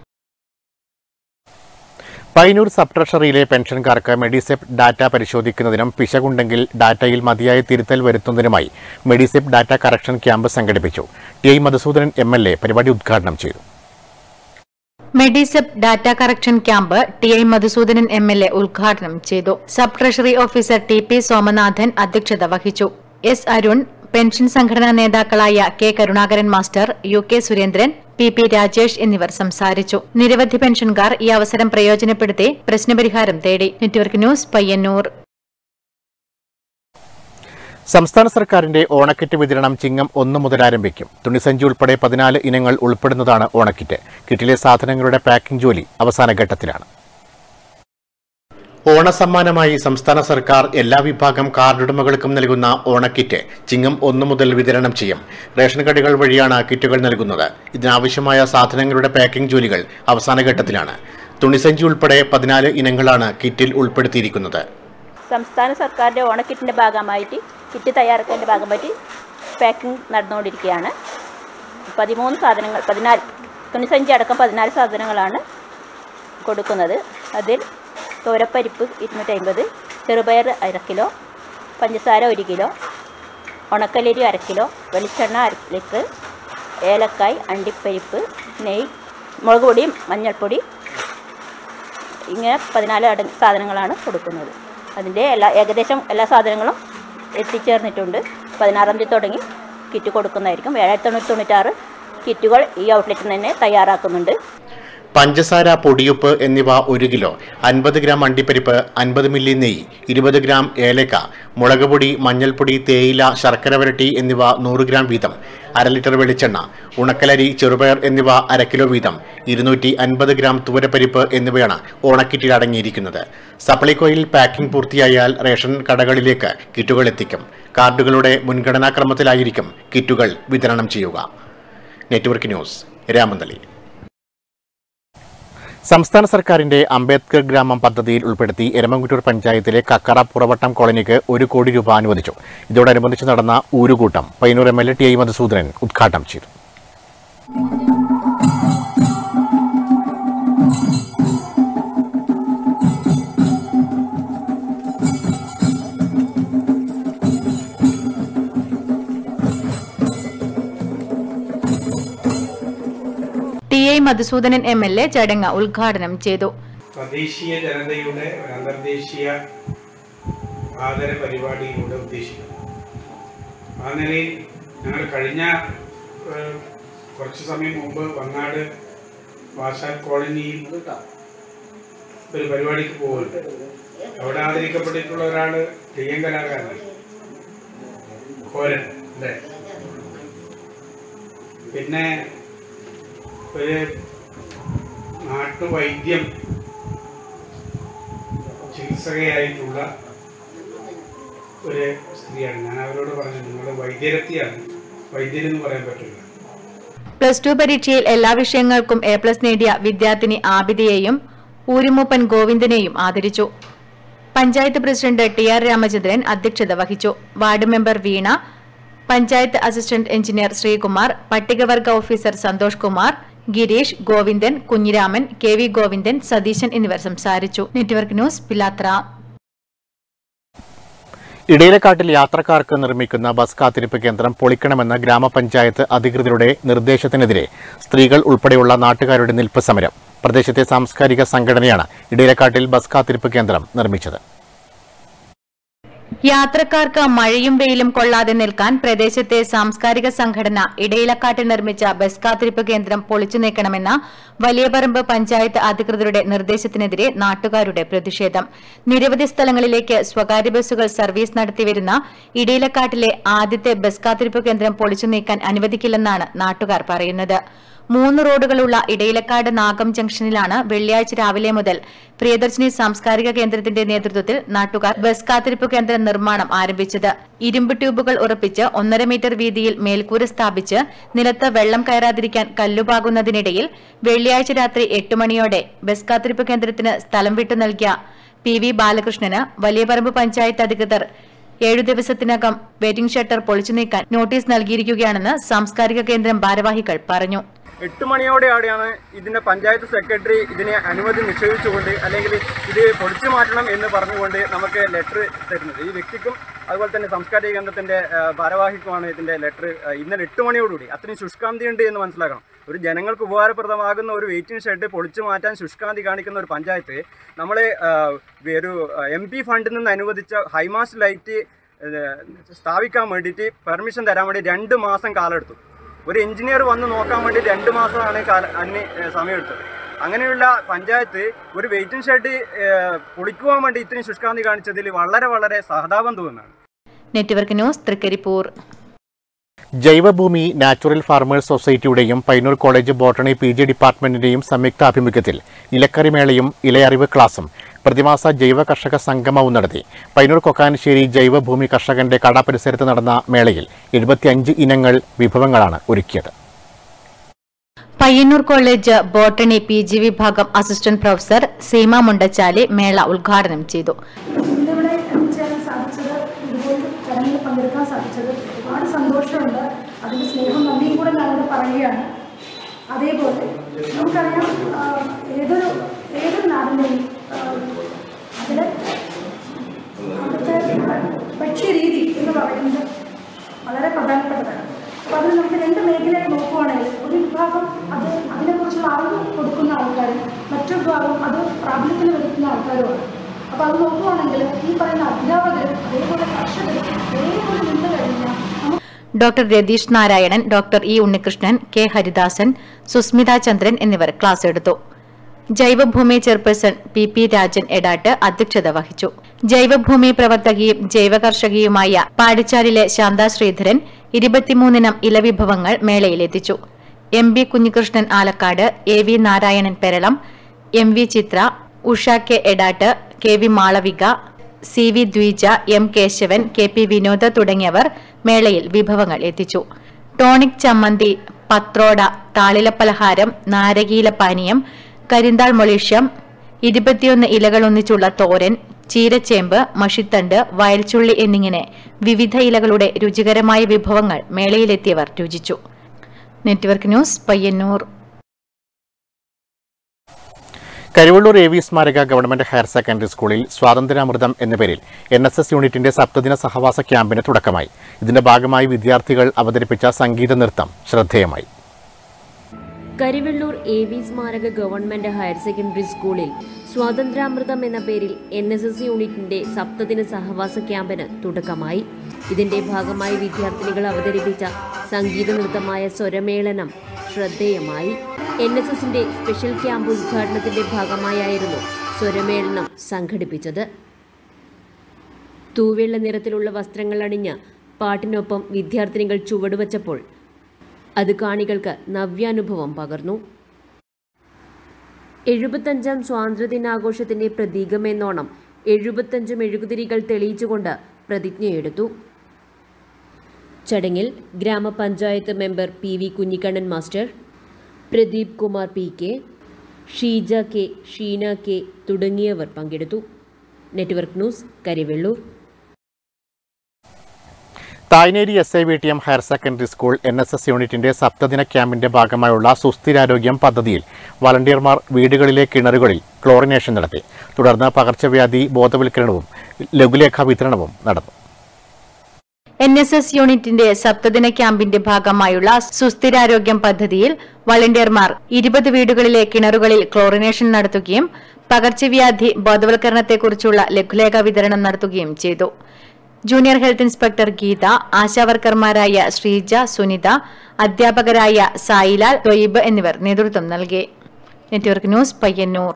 Payyanur sub ട്രഷറിയിലെ പെൻഷൻകാർക്ക് മെഡിസെപ്പ് ഡാറ്റ പരിശോധിക്കുന്നതിനും പിശകുണ്ടെങ്കിൽ ഡാറ്റയിൽ മതിയായ തിരുത്തൽ വരുത്തുന്നതിനുമായി മെഡിസെപ്പ് ഡാറ്റ കറക്ഷൻ ക്യാമ്പ് സംഘടിപ്പിച്ചു T I Madhusoodanan M L A പരിപാടി ഉദ്ഘാടനം ചെയ്തു Medisep data correction camp T I Madhusoodanan M L A ഉദ്ഘാടനം ചെയ്തു sub treasury officer T P Somanathan അധ്യക്ഷത വഹിച്ചു എസ് അരുൺ പെൻഷൻ സംഘടനാ നേതാക്കളായ K Karunakaran master U K Surendran P P Rajesh എന്നിവർ സംസാരിച്ചു നിരവധി പെൻഷൻകാർ ഈ അവസരം പ്രയോജനപ്പെടുത്തി പ്രശ്നപരിഹാരം തേടി നെറ്റ്വർക്ക് ന്യൂസ് പയ്യന്നൂർ സംസ്ഥാന സർക്കാരിന്റെ ഓണക്കിറ്റ് വിതരണം ചിങ്ങം ഒന്ന് മുതൽ ആരംഭിക്കും തുണിസഞ്ചി ഉൾപ്പെടെ പതിനാല് ഇനങ്ങൾ ഉൾപ്പെടുന്നതാണ് ഓണക്കിറ്റ് കിറ്റിലെ സാധനങ്ങളുടെ പാക്കിംഗ് ജോലി അവസാന ഘട്ടത്തിലാണ് ഓണസമ്മാനമായി സംസ്ഥാന സർക്കാർ എല്ലാ വിഭാഗം കാർഡുടമകൾക്കും നൽകുന്ന ഓണക്കിറ്റ് ചിങ്ങം ഒന്ന് മുതൽ വിതരണം ചെയ്യും റേഷൻ കടകൾ വഴിയാണ് കിറ്റുകൾ നൽകുന്നത് ഇതിനാവശ്യമായ സാധനങ്ങളുടെ പാക്കിംഗ് ജോലികൾ അവസാന ഘട്ടത്തിലാണ് തുണിസഞ്ചി ഉൾപ്പെടെ പതിനാല് ഇനങ്ങളാണ് കിറ്റിൽ ഉൾപ്പെടുത്തിയിരിക്കുന്നത് സംസ്ഥാന സർക്കാരിൻ്റെ ഓണക്കിറ്റിൻ്റെ ഭാഗമായിട്ട് കിറ്റ് തയ്യാറാക്കുന്നതിൻ്റെ ഭാഗമായിട്ട് പാക്കിംഗ് നടന്നുകൊണ്ടിരിക്കുകയാണ് പതിമൂന്ന് സാധനങ്ങൾ പതിനാല് തുണിസഞ്ചി അടക്കം പതിനാല് സാധനങ്ങളാണ് കൊടുക്കുന്നത് അതിൽ തോരപ്പരിപ്പ് ഇരുന്നൂറ്റമ്പത് ചെറുപയർ അര കിലോ പഞ്ചസാര ഒരു കിലോ ഉണക്കലരി അര കിലോ വെളിച്ചെണ്ണ അര ലിറ്റർ ഏലക്കായ് അണ്ടിപ്പരിപ്പ് നെയ്യ് മുളക് പൊടി മഞ്ഞൾപ്പൊടി ഇങ്ങനെ പതിനാല് അട സാധനങ്ങളാണ് കൊടുക്കുന്നത് അതിൻ്റെ എല്ലാ ഏകദേശം എല്ലാ സാധനങ്ങളും എത്തിച്ചേർന്നിട്ടുണ്ട് പതിനാറാം തീയതി തുടങ്ങി കിറ്റ് കൊടുക്കുന്നതായിരിക്കും ഏഴായിരത്തി തൊണ്ണൂറ്റി തൊണ്ണൂറ്റാറ് കിറ്റുകൾ ഈ ഔട്ട്ലെറ്റിൽ തന്നെ തയ്യാറാക്കുന്നുണ്ട് പഞ്ചസാര പൊടിയുപ്പ് എന്നിവ ഒരു കിലോ അൻപത് ഗ്രാം അണ്ടിപ്പരിപ്പ് അൻപത് മില്ലി നെയ്യ് ഇരുപത് ഗ്രാം ഏലക്ക മുളക് പൊടി മഞ്ഞൾപ്പൊടി തേയില ശർക്കര വരട്ടി എന്നിവ നൂറ് ഗ്രാം വീതം അര ലിറ്റർ വെളിച്ചെണ്ണ ഉണക്കലരി ചെറുപയർ എന്നിവ അര കിലോ വീതം ഇരുന്നൂറ്റി അൻപത് ഗ്രാം തുവരപ്പരിപ്പ് എന്നിവയാണ് ഓണക്കിറ്റിൽ അടങ്ങിയിരിക്കുന്നത് സപ്ലൈകോയിൽ പാക്കിംഗ് പൂർത്തിയായാൽ റേഷൻ കടകളിലേക്ക് കിറ്റുകൾ എത്തിക്കും കാർഡുകളുടെ മുൻഗണനാക്രമത്തിലായിരിക്കും കിറ്റുകൾ വിതരണം ചെയ്യുക നെറ്റ്വർക്ക് ന്യൂസ് രാമന്തളി സംസ്ഥാന സർക്കാരിന്റെ അംബേദ്കർ ഗ്രാമം പദ്ധതിയിൽ ഉൾപ്പെടുത്തി എരമംകുറ്റൂർ പഞ്ചായത്തിലെ കക്കറ പുറവട്ടം കോളനിക്ക് ഒരു കോടി രൂപ അനുവദിച്ചു ഇതോടനുബന്ധിച്ച് നടന്ന ഊരുകൂട്ടം Payyanur M L A T I Madhusoodanan ഉദ്ഘാടനം ചെയ്തു T I Madhusoodanan M L A ചടങ്ങ് ഉദ്ഘാടനം ചെയ്തു തദ്ദേശീയ ജനതയുടെ ഒരു അന്തർദേശീയ ആദര പരിപാടിയിലൂടെ ഉദ്ദേശിക്കുന്നത് ആ നിലയിൽ ഞങ്ങൾ കഴിഞ്ഞ ഏഹ്, കുറച്ച് സമയം മുമ്പ് വങ്ങാട് വാശാൽ കോളനിയിൽ ഒരു പരിപാടിക്ക് പോകുന്നുണ്ട് അവിടെ ആദരിക്കപ്പെട്ടിട്ടുള്ള ഒരാള് തെയ്യം കലാകാരനാണ് കോരൻ അല്ലേ പിന്നെ ഒരു നാട്ടുവൈദ്യം ചികിത്സകയായിട്ടുള്ള ഒരു സ്ത്രീയാണ് ഞാൻ അവരോട് പറഞ്ഞു നിങ്ങൾ വൈദ്യരത്തിയാണ് വൈദ്യരെന്ന് പറയാൻ പറ്റില്ല പ്ലസ് ടു പരീക്ഷയിൽ എല്ലാ വിഷയങ്ങൾക്കും എ പ്ലസ് നേടിയ വിദ്യാർത്ഥിനി ആബിദയെയും ഊരുമൂപ്പൻ ഗോവിന്ദനെയും ആദരിച്ചു panchayat president T R Ramachandran അധ്യക്ഷത വഹിച്ചു ward member Veena panchayat assistant engineer Sreekumar പട്ടികവർഗ officer Santhosh Kumar Girish Govindan Kunhiraman K V Govindan Satheesan എന്നിവർ സംസാരിച്ചു നെറ്റ്വർക്ക് ന്യൂസ് പിലാത്ര ഇടയിലക്കാട്ടിൽ യാത്രക്കാർക്ക് നിർമ്മിക്കുന്ന ബസ് കാത്തിരിപ്പ് കേന്ദ്രം പൊളിക്കണമെന്ന ഗ്രാമപഞ്ചായത്ത് അധികൃതരുടെ നിർദ്ദേശത്തിനെതിരെ സ്ത്രീകൾ ഉൾപ്പെടെയുള്ള നാട്ടുകാരുടെ നിൽപ്പ് സമരം പ്രദേശത്തെ സാംസ്കാരിക സംഘടനയാണ് ഇടയിലക്കാട്ടിൽ ബസ് കാത്തിരിപ്പ് കേന്ദ്രം നിർമ്മിച്ചത് യാത്രക്കാർക്ക് മഴയും വെയിലും കൊള്ളാതെ നിൽക്കാൻ പ്രദേശത്തെ സാംസ്കാരിക സംഘടന ഇടയിലക്കാട്ടിൽ നിർമ്മിച്ച ബസ് കാത്തിരിപ്പ് കേന്ദ്രം പൊളിച്ചു നീക്കണമെന്ന വലിയപറമ്പ് പഞ്ചായത്ത് അധികൃതരുടെ നിർദ്ദേശത്തിനെതിരെ നാട്ടുകാരുടെ പ്രതിഷേധം നിരവധി സ്ഥലങ്ങളിലേക്ക് സ്വകാര്യ ബസ്സുകൾ സർവീസ് നടത്തിവരുന്ന ഇടയിലക്കാട്ടിലെ ആദ്യത്തെ ബസ് കാത്തിരിപ്പ് കേന്ദ്രം പൊളിച്ചു നീക്കാൻ അനുവദിക്കില്ലെന്നാണ് നാട്ടുകാർ പറയുന്നത് മൂന്ന് റോഡുകളുള്ള ഇടയിലക്കാട് നാഗം ജംഗ്ഷനിലാണ് വെള്ളിയാഴ്ച രാവിലെ മുതൽ പ്രിയദർശിനി സാംസ്കാരിക കേന്ദ്രത്തിന്റെ നേതൃത്വത്തിൽ നാട്ടുകാർ ബസ് കാത്തിരിപ്പ് കേന്ദ്ര നിർമ്മാണം ആരംഭിച്ചത് ഇരുമ്പ് ട്യൂബുകൾ ഉറപ്പിച്ച് ഒന്നര മീറ്റർ വീതിയിൽ മേൽക്കൂര സ്ഥാപിച്ച് നിലത്ത് വെള്ളം കയറാതിരിക്കാൻ കല്ലുപാകുന്നതിനിടയിൽ വെള്ളിയാഴ്ച രാത്രി എട്ട് മണിയോടെ ബസ് കാത്തിരിപ്പ് കേന്ദ്രത്തിന് സ്ഥലം വിട്ടു നൽകിയ പി വി ബാലകൃഷ്ണന് വലിയപറമ്പ് പഞ്ചായത്ത് അധികൃതർ ഏഴു ദിവസത്തിനകം വെയിറ്റിംഗ് ഷട്ടർ പൊളിച്ചു നീക്കാൻ നോട്ടീസ് നൽകിയിരിക്കുകയാണെന്ന് സാംസ്കാരിക കേന്ദ്രം ഭാരവാഹികൾ പറഞ്ഞു എട്ട് മണിയോടെയാണ് ഇതിന്റെ പഞ്ചായത്ത് സെക്രട്ടറി ഇതിനെ അനുമതി നിഷേധിച്ചുകൊണ്ട് അല്ലെങ്കിൽ ഇത് പൊളിച്ചു മാറ്റണം എന്ന് പറഞ്ഞുകൊണ്ട് നമുക്ക് ലെറ്റർ തരുന്നത് ഈ വ്യക്തിക്കും അതുപോലെ തന്നെ സാംസ്കാരിക കേന്ദ്രത്തിന്റെ ആ, ഭാരവാഹിക്കുമാണ് ഇതിന്റെ ലെറ്റർ ഇന്നലെ എട്ട് മണിയോടുകൂടി അത്രയും ശുഷ്കാന്തി ഉണ്ട് എന്ന് മനസ്സിലാക്കണം ഒരു ജനങ്ങൾക്ക് ഉപകാരപ്രദമാകുന്ന ഒരു വെയിറ്റിംഗ് ഷെഡ് പൊളിച്ചു മാറ്റാൻ ശുഷ്കാന്തി കാണിക്കുന്ന ഒരു പഞ്ചായത്ത് നമ്മൾ ഒരു എം പി ഫണ്ടിൽ നിന്ന് അനുവദിച്ച ഹൈമാസ് ലൈറ്റ് ഏഹ്, സ്ഥാപിക്കാൻ വേണ്ടിയിട്ട് പെർമിഷൻ തരാൻ വേണ്ടി രണ്ട് മാസം കാലമെടുത്തു ഒരു എഞ്ചിനീയർ വന്ന് നോക്കാൻ വേണ്ടി രണ്ട് മാസമാണ് കാല അതിന് ഏഹ് സമയമെടുത്തത് അങ്ങനെയുള്ള പഞ്ചായത്ത് ഒരു വെയിറ്റിംഗ് ഷെഡ് ഏഹ് പൊളിക്കുവാൻ വേണ്ടി ഇത്രയും ശുഷ്കാന്തി കാണിച്ചതിൽ വളരെ വളരെ സഹതാപം തോന്നുന്നതാണ് network news Thrikaripur Jaivabhoomi natural farmers സൊസൈറ്റിയുടെയും Painur college botany P G ഡിപ്പാർട്ട്മെന്റിന്റെയും സംയുക്ത ആഭിമുഖ്യത്തിൽ ഇലക്കറി മേളയും ഇലയറിവ് ക്ലാസും പ്രതിമാസ ജൈവ കർഷക സംഗമവും നടത്തി പൈനൂർ കൊക്കാനശ്ശേരി ജൈവഭൂമി കർഷകന്റെ കട പരിസരത്ത് നടന്ന മേളയിൽ എഴുപത്തിയഞ്ച് ഇനങ്ങൾ വിഭവങ്ങളാണ് ഒരുക്കിയത് Payyanur college botany P G വിഭാഗം അസിസ്റ്റന്റ് പ്രൊഫസർ സീമ മുണ്ടച്ചാലി മേള ഉദ്ഘാടനം ചെയ്തു ഇന്നിവിടെ എത്തിച്ചേരാൻ സാധിച്ചത് ഇതുപോലെ ചടങ്ങിൽ പങ്കെടുക്കാൻ സാധിച്ചത് ഒരുപാട് സന്തോഷമുണ്ട് അതിൻ്റെ സ്നേഹം നന്ദിയും കൂടെ ഞാനിവിടെ പറയുകയാണ് അതേപോലെ നമുക്കറിയാം ആ, ഏതൊരു ഏതൊരു നാടിൻ്റെയും അതിൽ അവിടുത്തെ ഭക്ഷ്യരീതി എന്ന് പറയുന്നത് വളരെ പ്രധാനപ്പെട്ടതാണ് അപ്പോൾ അതിൽ നമുക്ക് രണ്ട് മേഖലയിൽ നോക്കുവാണെങ്കിൽ ഒരു വിഭാഗം അത് അതിനെക്കുറിച്ചുള്ള അറിവ് കൊടുക്കുന്ന ആൾക്കാരും മറ്റൊരു വിഭാഗം അത് പ്രാബല്യത്തിൽ വരുത്തുന്ന ആൾക്കാരുമാണ് അപ്പോൾ അത് നോക്കുവാണെങ്കിൽ ഈ പറയുന്ന അധ്യാപകരും അതേപോലെ കർഷകരും ഒരേപോലെ നിന്ന് കഴിഞ്ഞാൽ നമുക്ക് doctor Ratheesh Narayanan doctor E Unnikrishnan K Haridasan Susmitha Chandran എന്നിവർ ക്ലാസ് എടുത്തു Jaivabhoomi chairperson P P Rajan Edat അധ്യക്ഷത വഹിച്ചു ജൈവഭൂമി പ്രവർത്തകയും ജൈവ കർഷകയുമായ പാടിച്ചാലിലെ ശാന്ത ശ്രീധരൻ ഇരുപത്തിമൂന്നിനം ഇലവിഭവങ്ങൾ മേളയിലെത്തിച്ചു M B Kunhikrishnan Alakkad A V Narayanan Peralam M V Chithra Usha K Edat K V Malavika C V Dwija M Kesavan K P Vinoda തുടങ്ങിയവർ മേളയിൽ വിഭവങ്ങൾ എത്തിച്ചു ടോണിക് ചമ്മന്തി പത്രോട താളിലപ്പലഹാരം നാരകീല പാനീയം കരിന്താൾ മൊളീഷ്യം ഇരുപത്തിയൊന്ന് ഇലകൾ ഒന്നിച്ചുള്ള തോരൻ ചീരച്ചേമ്പ് മഷിത്തണ്ട് വയൽച്ചുള്ളി എന്നിങ്ങനെ വിവിധ ഇലകളുടെ രുചികരമായ വിഭവങ്ങൾ മേളയിലെത്തിയവർ രുചിച്ചു network news Payyanur Karivellur A V സ്മാരക ഗവൺമെന്റ് ഹയർ സെക്കൻഡറി സ്കൂളിൽ സ്വാതന്ത്ര്യാമൃതം എന്ന പേരിൽ എൻ എസ് എസ് യൂണിറ്റിന്റെ സപ്തദിന സഹവാസ ക്യാമ്പിന് തുടക്കമായി ഇതിന്റെ ഭാഗമായി വിദ്യാർത്ഥികൾ അവതരിപ്പിച്ച സംഗീത നൃത്തം ശ്രദ്ധേയമായി കരിവെള്ളൂർ എ വി സ്മാരക ഗവൺമെന്റ് ഹയർ സെക്കൻഡറി സ്കൂളിൽ സ്വാതന്ത്ര്യാമൃതം എന്ന പേരിൽ എൻ എസ് എസ് യൂണിറ്റിന്റെ സപ്തദിന സഹവാസ ക്യാമ്പിന് തുടക്കമായി ഇതിന്റെ ഭാഗമായി വിദ്യാർത്ഥിനികൾ അവതരിപ്പിച്ച സംഗീത നൃത്തമായ സ്വരമേളനം ശ്രദ്ധേയമായി എൻ എസ് എസിന്റെ സ്പെഷ്യൽ ക്യാമ്പ് ഉദ്ഘാടനത്തിന്റെ ഭാഗമായായിരുന്നു സ്വരമേളനം സംഘടിപ്പിച്ചത് തൂവെള്ള നിറത്തിലുള്ള വസ്ത്രങ്ങൾ അണിഞ്ഞ് പാട്ടിനൊപ്പം വിദ്യാർത്ഥിനികൾ ചുവടുവച്ചപ്പോൾ അത് കാണികൾക്ക് നവ്യാനുഭവം പകർന്നു എഴുപത്തഞ്ചാം സ്വാതന്ത്ര്യദിനാഘോഷത്തിന്റെ പ്രതീകമെന്നോണം എഴുപത്തഞ്ച് മെഴുകുതിരികൾ തെളിയിച്ചുകൊണ്ട് പ്രതിജ്ഞയെടുത്തു ചടങ്ങിൽ grama panchayat member P V Kunhikannan master Pradeep Kumar P K Sheeja K Sheena K തുടങ്ങിയവർ പങ്കെടുത്തു network news Karivellur Thayineri S I V T M higher secondary school N S S യൂണിറ്റിന്റെ സപ്തദിന ക്യാമ്പിന്റെ ഭാഗമായുള്ള സുസ്ഥിരാരോഗ്യം പദ്ധതിയിൽ വളണ്ടിയർമാർ വീടുകളിലെ കിണറുകളിൽ ക്ലോറിനേഷൻ നടത്തി തുടർന്ന് പകർച്ചവ്യാധി ബോധവൽക്കരണവും ലഘുലേഖ വിതരണവും നടന്നു എൻ എസ് എസ് യൂണിറ്റിന്റെ സപ്തദിന ക്യാമ്പിന്റെ ഭാഗമായുള്ള സുസ്ഥിരാരോഗ്യം പദ്ധതിയിൽ വളണ്ടിയർമാർ ഇരുപത് വീടുകളിലെ കിണറുകളിൽ ക്ലോറിനേഷൻ നടത്തുകയും പകർച്ചവ്യാധി ബോധവൽക്കരണത്തെക്കുറിച്ചുള്ള ലഘുലേഖ വിതരണം നടത്തുകയും ചെയ്തു ജൂനിയർ ഹെൽത്ത് ഇൻസ്പെക്ടർ ഗീത ആശാവർക്കർമാരായ ശ്രീജ സുനിത അധ്യാപകരായ സായിലാൽ തൊയ്ബ് എന്നിവർ നേതൃത്വം നൽകി നെറ്റ്വർക്ക് ന്യൂസ് പയ്യന്നൂർ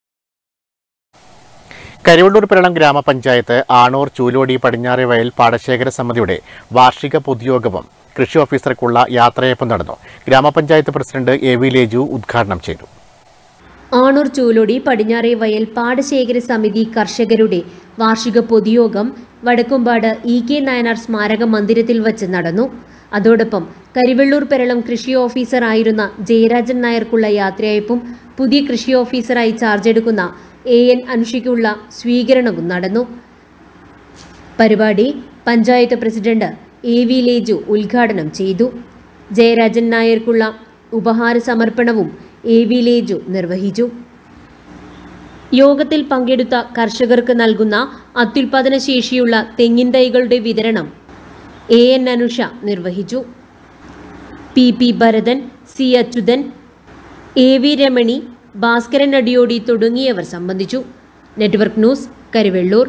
കരിവള്ളൂർ പിരളം ഗ്രാമപഞ്ചായത്ത് ആണൂർ ചൂലോടി പടിഞ്ഞാറെ വയൽ പാടശേഖര സമിതിയുടെ വാർഷിക പൊതുയോഗവും കൃഷി ഓഫീസർക്കുള്ള യാത്രയപ്പം നടന്നു ഗ്രാമപഞ്ചായത്ത് പ്രസിഡന്റ് എ വി ലേജു ഉദ്ഘാടനം ചെയ്തു ആണൂർ ചൂലോടി പടിഞ്ഞാറേ വയൽ പാടശേഖര സമിതി കർഷകരുടെ വാർഷിക പൊതുയോഗം വടക്കുംപാട് ഇ കെ നായനാർ സ്മാരക മന്ദിരത്തിൽ വച്ച് നടന്നു അതോടൊപ്പം കരിവെള്ളൂർ പെരളം കൃഷി ഓഫീസറായിരുന്ന ജയരാജൻ നായർക്കുള്ള യാത്രയയപ്പും പുതിയ കൃഷി ഓഫീസറായി ചാർജ് എടുക്കുന്ന എ എൻ അനുഷയ്ക്കുള്ള സ്വീകരണവും നടന്നു പരിപാടി panchayat president A V Leju ഉദ്ഘാടനം ചെയ്തു ജയരാജൻ നായർക്കുള്ള ഉപഹാര സമർപ്പണവും എ വി ലേജു നിർവഹിച്ചു യോഗത്തിൽ പങ്കെടുത്ത കർഷകർക്ക് നൽകുന്ന അത്യുൽപാദന ശേഷിയുള്ള തെങ്ങിൻ തൈകളുടെ വിതരണം എ എൻ അനുഷ നിർവഹിച്ചു P P Bharathan C Achuthan A V Ramani Bhaskaran Adiyodi തുടങ്ങിയവർ സംബന്ധിച്ചു നെറ്റ്വർക്ക് ന്യൂസ് കരുവെള്ളൂർ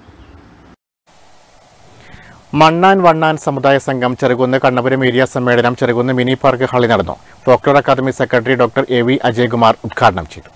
മണ്ണാൻ വണ്ണാൻ സമുദായ സംഘം ചെറുകുന്ന് കണ്ണപുരം ഏരിയ സമ്മേളനം ചെറുകുന്ന് മിനി പാർക്ക് ഹാളിൽ നടന്നു folklore academy secretary doctor A V Ajayakumar ഉദ്ഘാടനം ചെയ്തു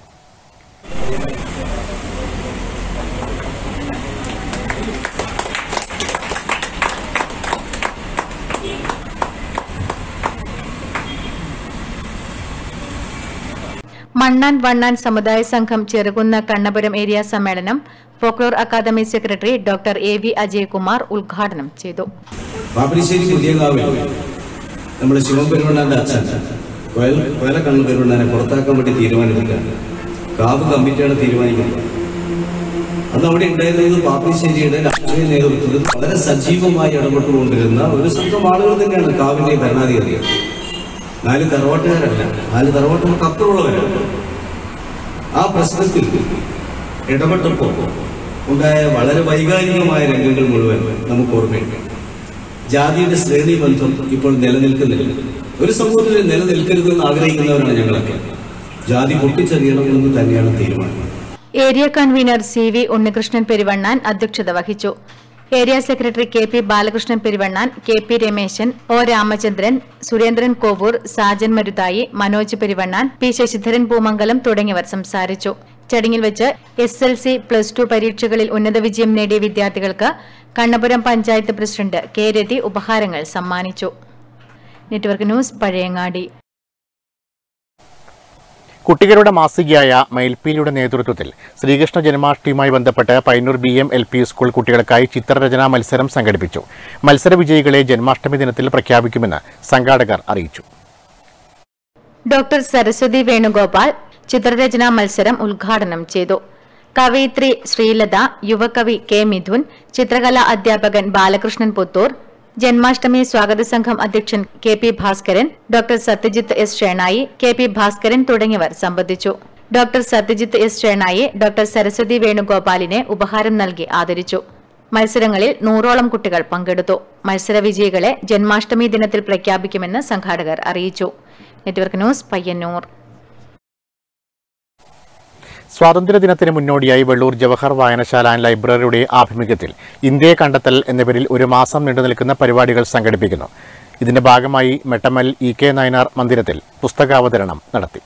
മണ്ണാൻ വണ്ണാൻ സമുദായ സംഘം ചെറുകുന്ന കണ്ണപുരം ഏരിയ സമ്മേളനം folklore academy secretary doctor A V Ajayakumar ഉദ്ഘാടനം ചെയ്തു പാപ്പിനിശ്ശേരി പുതിയകാവിൽ നമ്മുടെ ശിവപെരുമണ്ണാന്റെ അച്ഛൻ കൊയൽ കൊയലക്കണ്ണൻ പെരുമണ്ണാനെ പുറത്താക്കാൻ വേണ്ടി തീരുമാനിച്ചിട്ടാണ് കാവ് കമ്മിറ്റിയാണ് തീരുമാനിക്കുന്നത് അന്ന് അവിടെ ഉണ്ടായിരുന്നത് പാപ്പിനിശ്ശേരിയുടെ രാഷ്ട്രീയ നേതൃത്വത്തിൽ വളരെ സജീവമായി ഇടപെട്ടുകൊണ്ടിരുന്ന ഒരു സംഘം ആളുകൾ തന്നെയാണ് കാവിന്റെ ഭരണാധികാരികൾ നാല് തറവാട്ടുകാരല്ല നാല് തറവാട്ടുകൾക്ക് അപ്പുറമുള്ളവരാണ് ആ പ്രശ്നത്തിൽ ഇടപെട്ടപ്പോൾ ഉണ്ടായ വളരെ വൈകാരികമായ രംഗങ്ങൾ മുഴുവൻ നമുക്ക് ഓർമ്മയുണ്ട് ജാതിയുടെ ശ്രേണി ബന്ധം ഇപ്പോൾ നിലനിൽക്കുന്നില്ല ഒരു സമൂഹത്തിൽ നിലനിൽക്കരുതെന്ന് ആഗ്രഹിക്കുന്നവരാണ് ഞങ്ങളൊക്കെ ജാതി പൊട്ടിച്ചെറിയണമെന്ന് തന്നെയാണ് തീരുമാനം area convener C V Unnikrishnan Peruvannan അധ്യക്ഷത വഹിച്ചു area secretary K P Balakrishnan Peruvannan K P Rameshan O Ramachandran Surendran Kovoor Sajan Maruthayi Manoj Peruvannan P Sasidharan Poomangalam തുടങ്ങിയവർ സംസാരിച്ചു ചടങ്ങിൽ വെച്ച് S L C plus two പരീക്ഷകളിൽ ഉന്നത വിജയം നേടിയ വിദ്യാർത്ഥികൾക്ക് കണ്ണപുരം പഞ്ചായത്ത് പ്രസിഡന്റ് കെ രതി ഉപഹാരങ്ങൾ സമ്മാനിച്ചു നെറ്റ്വർക്ക് ന്യൂസ് പഴയങ്ങാടി കുട്ടികളുടെ മാസികയായ മയിൽപ്പീലിയുടെ നേതൃത്വത്തിൽ ശ്രീകൃഷ്ണ ജന്മാഷ്ടമിയുമായി ബന്ധപ്പെട്ട് Painur B M L P school കുട്ടികൾക്കായി ചിത്രരചനാ മത്സരം സംഘടിപ്പിച്ചു മത്സര വിജയികളെ ജന്മാഷ്ടമി ദിനത്തിൽ പ്രഖ്യാപിക്കുമെന്ന് സംഘാടകർ അറിയിച്ചു ഡോക്ടർ സരസ്വതി വേണുഗോപാൽ ചിത്രരചനാ മത്സരം ഉദ്ഘാടനം ചെയ്തു കവയിത്രി ശ്രീലത യുവകവി കെ മിഥുൻ ചിത്രകലാ അധ്യാപകൻ ബാലകൃഷ്ണൻ പുത്തൂർ ജന്മാഷ്ടമി സ്വാഗത സംഘം അധ്യക്ഷൻ K P Bhaskaran doctor Satyajit S Shenoy K P Bhaskaran തുടങ്ങിയവർ സംബന്ധിച്ചു doctor Satyajit S Shenoy doctor Saraswathi വേണുഗോപാലിനെ ഉപഹാരം നൽകി ആദരിച്ചു മത്സരങ്ങളിൽ നൂറോളം കുട്ടികൾ പങ്കെടുത്തു മത്സര വിജയികളെ ജന്മാഷ്ടമി ദിനത്തിൽ പ്രഖ്യാപിക്കുമെന്ന് സംഘാടകർ അറിയിച്ചു നെറ്റ്വർക്ക് ന്യൂസ് പയ്യന്നൂർ സ്വാതന്ത്ര്യദിനത്തിന് മുന്നോടിയായി വെള്ളൂർ ജവഹർ വായനശാല ആൻഡ് ലൈബ്രറിയുടെ ആഭിമുഖ്യത്തിൽ ഇന്ത്യയെ കണ്ടെത്തൽ എന്ന പേരിൽ ഒരു മാസം നീണ്ടു നിൽക്കുന്ന പരിപാടികൾ സംഘടിപ്പിക്കുന്നു ഇതിന്റെ ഭാഗമായി മെട്ടമൽ ഇ കെ നയനാർ മന്ദിരത്തിൽ പുസ്തകാവതരണം നടത്തി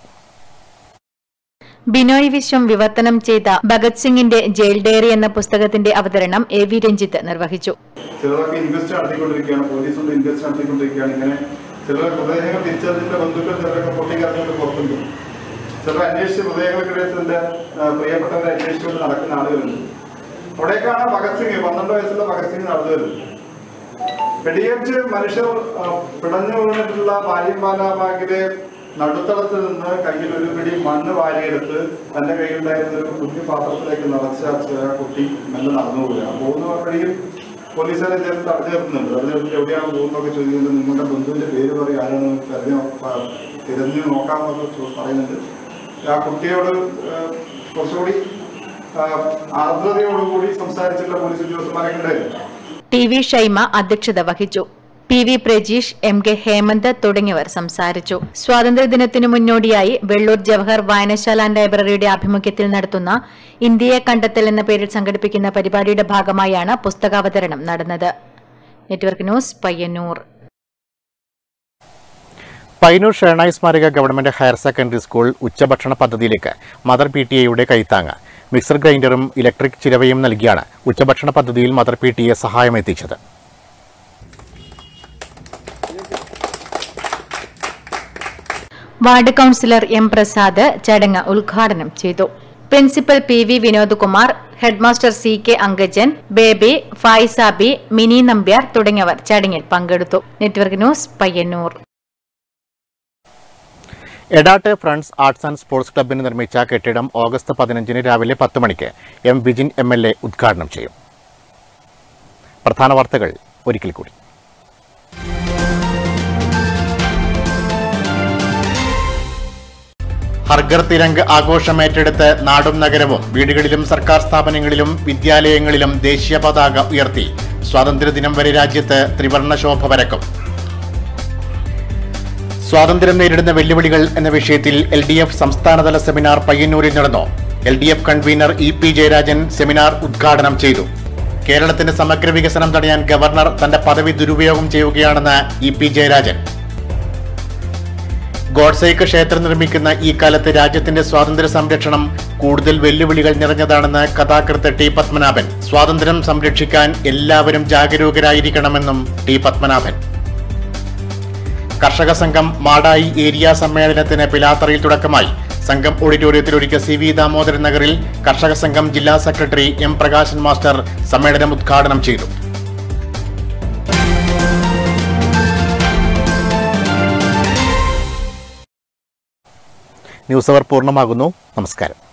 ബിനോയ് വിശ്വം വിവർത്തനം ചെയ്ത ഭഗത് സിംഗിന്റെ ജയിൽ ഡയറി എന്ന പുസ്തകത്തിന്റെ അവതരണം എ വി രഞ്ജിത്ത് നിർവഹിച്ചു ചിലരൊക്കെ ഇൻവെസ്റ്റ് നടത്തിക്കൊണ്ടിരിക്കുകയാണ് പോലീസ് കൊണ്ട് ഇൻവെസ്റ്റ് നടത്തിക്കൊണ്ടിരിക്കുകയാണ് ഇങ്ങനെ ചിലർ മൃതദേഹങ്ങൾ തിരിച്ചറിഞ്ഞിട്ട് ബന്ധുക്കൾ ചിലരൊക്കെ പൊട്ടിക്കറിഞ്ഞുകൊണ്ട് പുറത്തുണ്ട് ചിലർ അന്വേഷിച്ച് മൃതദേഹങ്ങളെ പ്രിയപ്പെട്ടവരെ അന്വേഷിച്ചുകൊണ്ട് നടക്കുന്ന ആളുകളുണ്ട് അവിടേക്കാണ് ഭഗത് സിംഗ് പന്ത്രണ്ട് വയസ്സുള്ള ഭഗത് സിംഗ് നടന്നു വരുന്നത് വെടിയേറ്റ് മനുഷ്യർ ആ, പിടഞ്ഞു വീണിട്ടുള്ള ബാല്യംപാലാബാഗിലെ നടുത്തളത്തിൽ നിന്ന് കയ്യിൽ ഒരു പിടി മണ്ണ് വാരിയെടുത്ത് തന്റെ കയ്യിലുണ്ടായിരുന്ന ഒരു കുഞ്ഞു പാത്രത്തിലേക്ക് നിറച്ച ആ കുട്ടി മെല്ലെ നടന്നു പോവുക പോകുന്ന വഴിയിൽ പോലീസുകാരെ ചേർത്ത് തടഞ്ഞു നിർത്തുന്നുണ്ട് തടഞ്ഞു നിർത്തി എവിടെയാണ് പോകുന്നതൊക്കെ ചോദിക്കുന്നുണ്ട് നിങ്ങളുടെ ബന്ധുവിന്റെ പേര് പറയും ആരാണ് തെരഞ്ഞു തിരഞ്ഞു നോക്കാമെന്നൊക്കെ ചോ- പറയുന്നുണ്ട് ആ കുട്ടിയോട് ആ, കുറച്ചുകൂടി ആ, ആർദ്രതയോടുകൂടി സംസാരിച്ചിട്ടുള്ള പോലീസ് ഉദ്യോഗസ്ഥന്മാരൊക്കെ ഉണ്ടായിരുന്നു ടി വി ഷൈമ അധ്യക്ഷത വഹിച്ചു P V Prajeesh M K Hemanth തുടങ്ങിയവർ സംസാരിച്ചു സ്വാതന്ത്ര്യദിനത്തിനു മുന്നോടിയായി വെള്ളൂർ ജവഹർ വായനശാല ആൻഡ് ലൈബ്രറിയുടെ ആഭിമുഖ്യത്തിൽ നടത്തുന്ന ഇന്ത്യയെ കണ്ടെത്തൽ എന്ന പേരിൽ സംഘടിപ്പിക്കുന്ന പരിപാടിയുടെ ഭാഗമായാണ് പുസ്തകാവതരണം നടന്നത് നെറ്റ്വർക്ക് ന്യൂസ് പയ്യന്നൂർ പൈനൂർ ഷേണായി സ്മാരക ഗവൺമെന്റ് ഹയർ സെക്കൻഡറി സ്കൂൾ ഉച്ചഭക്ഷണ പദ്ധതിയിലേക്ക് മദർ പി ടി എയുടെ കൈത്താങ്ങ് മിക്സർ ഗ്രൈൻഡറും ഇലക്ട്രിക് ചിരവയും നൽകിയാണ് ഉച്ചഭക്ഷണ പദ്ധതിയിൽ മദർ പി ടി എ സഹായമെത്തിച്ചത് വാർഡ് കൌൺസിലർ എം പ്രസാദ് ചടങ്ങ് ഉദ്ഘാടനം ചെയ്തു principal P V Vinodkumar headmaster C K Ankajan Baby Fayisabi Mini Nambiar തുടങ്ങിയവർ ചടങ്ങിൽ പങ്കെടുത്തു network news Payyanur Edat friends arts and sports ക്ലബിന് നിർമ്മിച്ച കെട്ടിടം ഓഗസ്റ്റ് പതിനഞ്ചിന് രാവിലെ പത്ത് മണിക്ക് M Vijin M L A ഉദ്ഘാടനം ചെയ്യും പ്രധാന വാർത്തകൾ ഒരിക്കൽ കൂടി ഹർഗർ തിരങ്ക് ആഘോഷം ഏറ്റെടുത്ത് നാടും നഗരവും വീടുകളിലും സർക്കാർ സ്ഥാപനങ്ങളിലും വിദ്യാലയങ്ങളിലും ദേശീയ പതാക ഉയർത്തി സ്വാതന്ത്ര്യദിനം വരെ രാജ്യത്ത് ത്രിവർണ്ണ ശോഭ പരക്കും സ്വാതന്ത്ര്യം നേരിടുന്ന വെല്ലുവിളികൾ എന്ന വിഷയത്തിൽ എൽ ഡി എഫ് സംസ്ഥാനതല സെമിനാർ പയ്യന്നൂരിൽ നടന്നു L D F convener E P Jayarajan seminar ഉദ്ഘാടനം ചെയ്തു കേരളത്തിന്റെ സമഗ്ര വികസനം തടയാൻ ഗവർണർ തന്റെ പദവി ദുരുപയോഗം ചെയ്യുകയാണെന്ന് ഇ പി ജയരാജൻ ഗോഡ്സേക്ക് ക്ഷേത്രം നിർമ്മിക്കുന്ന ഈ കാലത്ത് രാജ്യത്തിന്റെ സ്വാതന്ത്ര്യ സംരക്ഷണം കൂടുതൽ വെല്ലുവിളികൾ നിറഞ്ഞതാണെന്ന് കഥാകൃത്ത് ടി പത്മനാഭൻ സ്വാതന്ത്ര്യം സംരക്ഷിക്കാൻ എല്ലാവരും ജാഗരൂകരായിരിക്കണമെന്നും ടി പത്മനാഭൻ കർഷക സംഘം മാടായി ഏരിയ സമ്മേളനത്തിന് പിലാത്തറയിൽ തുടക്കമായി സംഘം ഓഡിറ്റോറിയത്തിൽ ഒരുക്കിയ സി വി ദാമോദരൻ നഗറിൽ കർഷക സംഘം ജില്ലാ സെക്രട്ടറി എം പ്രകാശൻ മാസ്റ്റർ സമ്മേളനം ഉദ്ഘാടനം ചെയ്തു ന്യൂസ് അവർ പൂർണ്ണമാകുന്നു നമസ്കാരം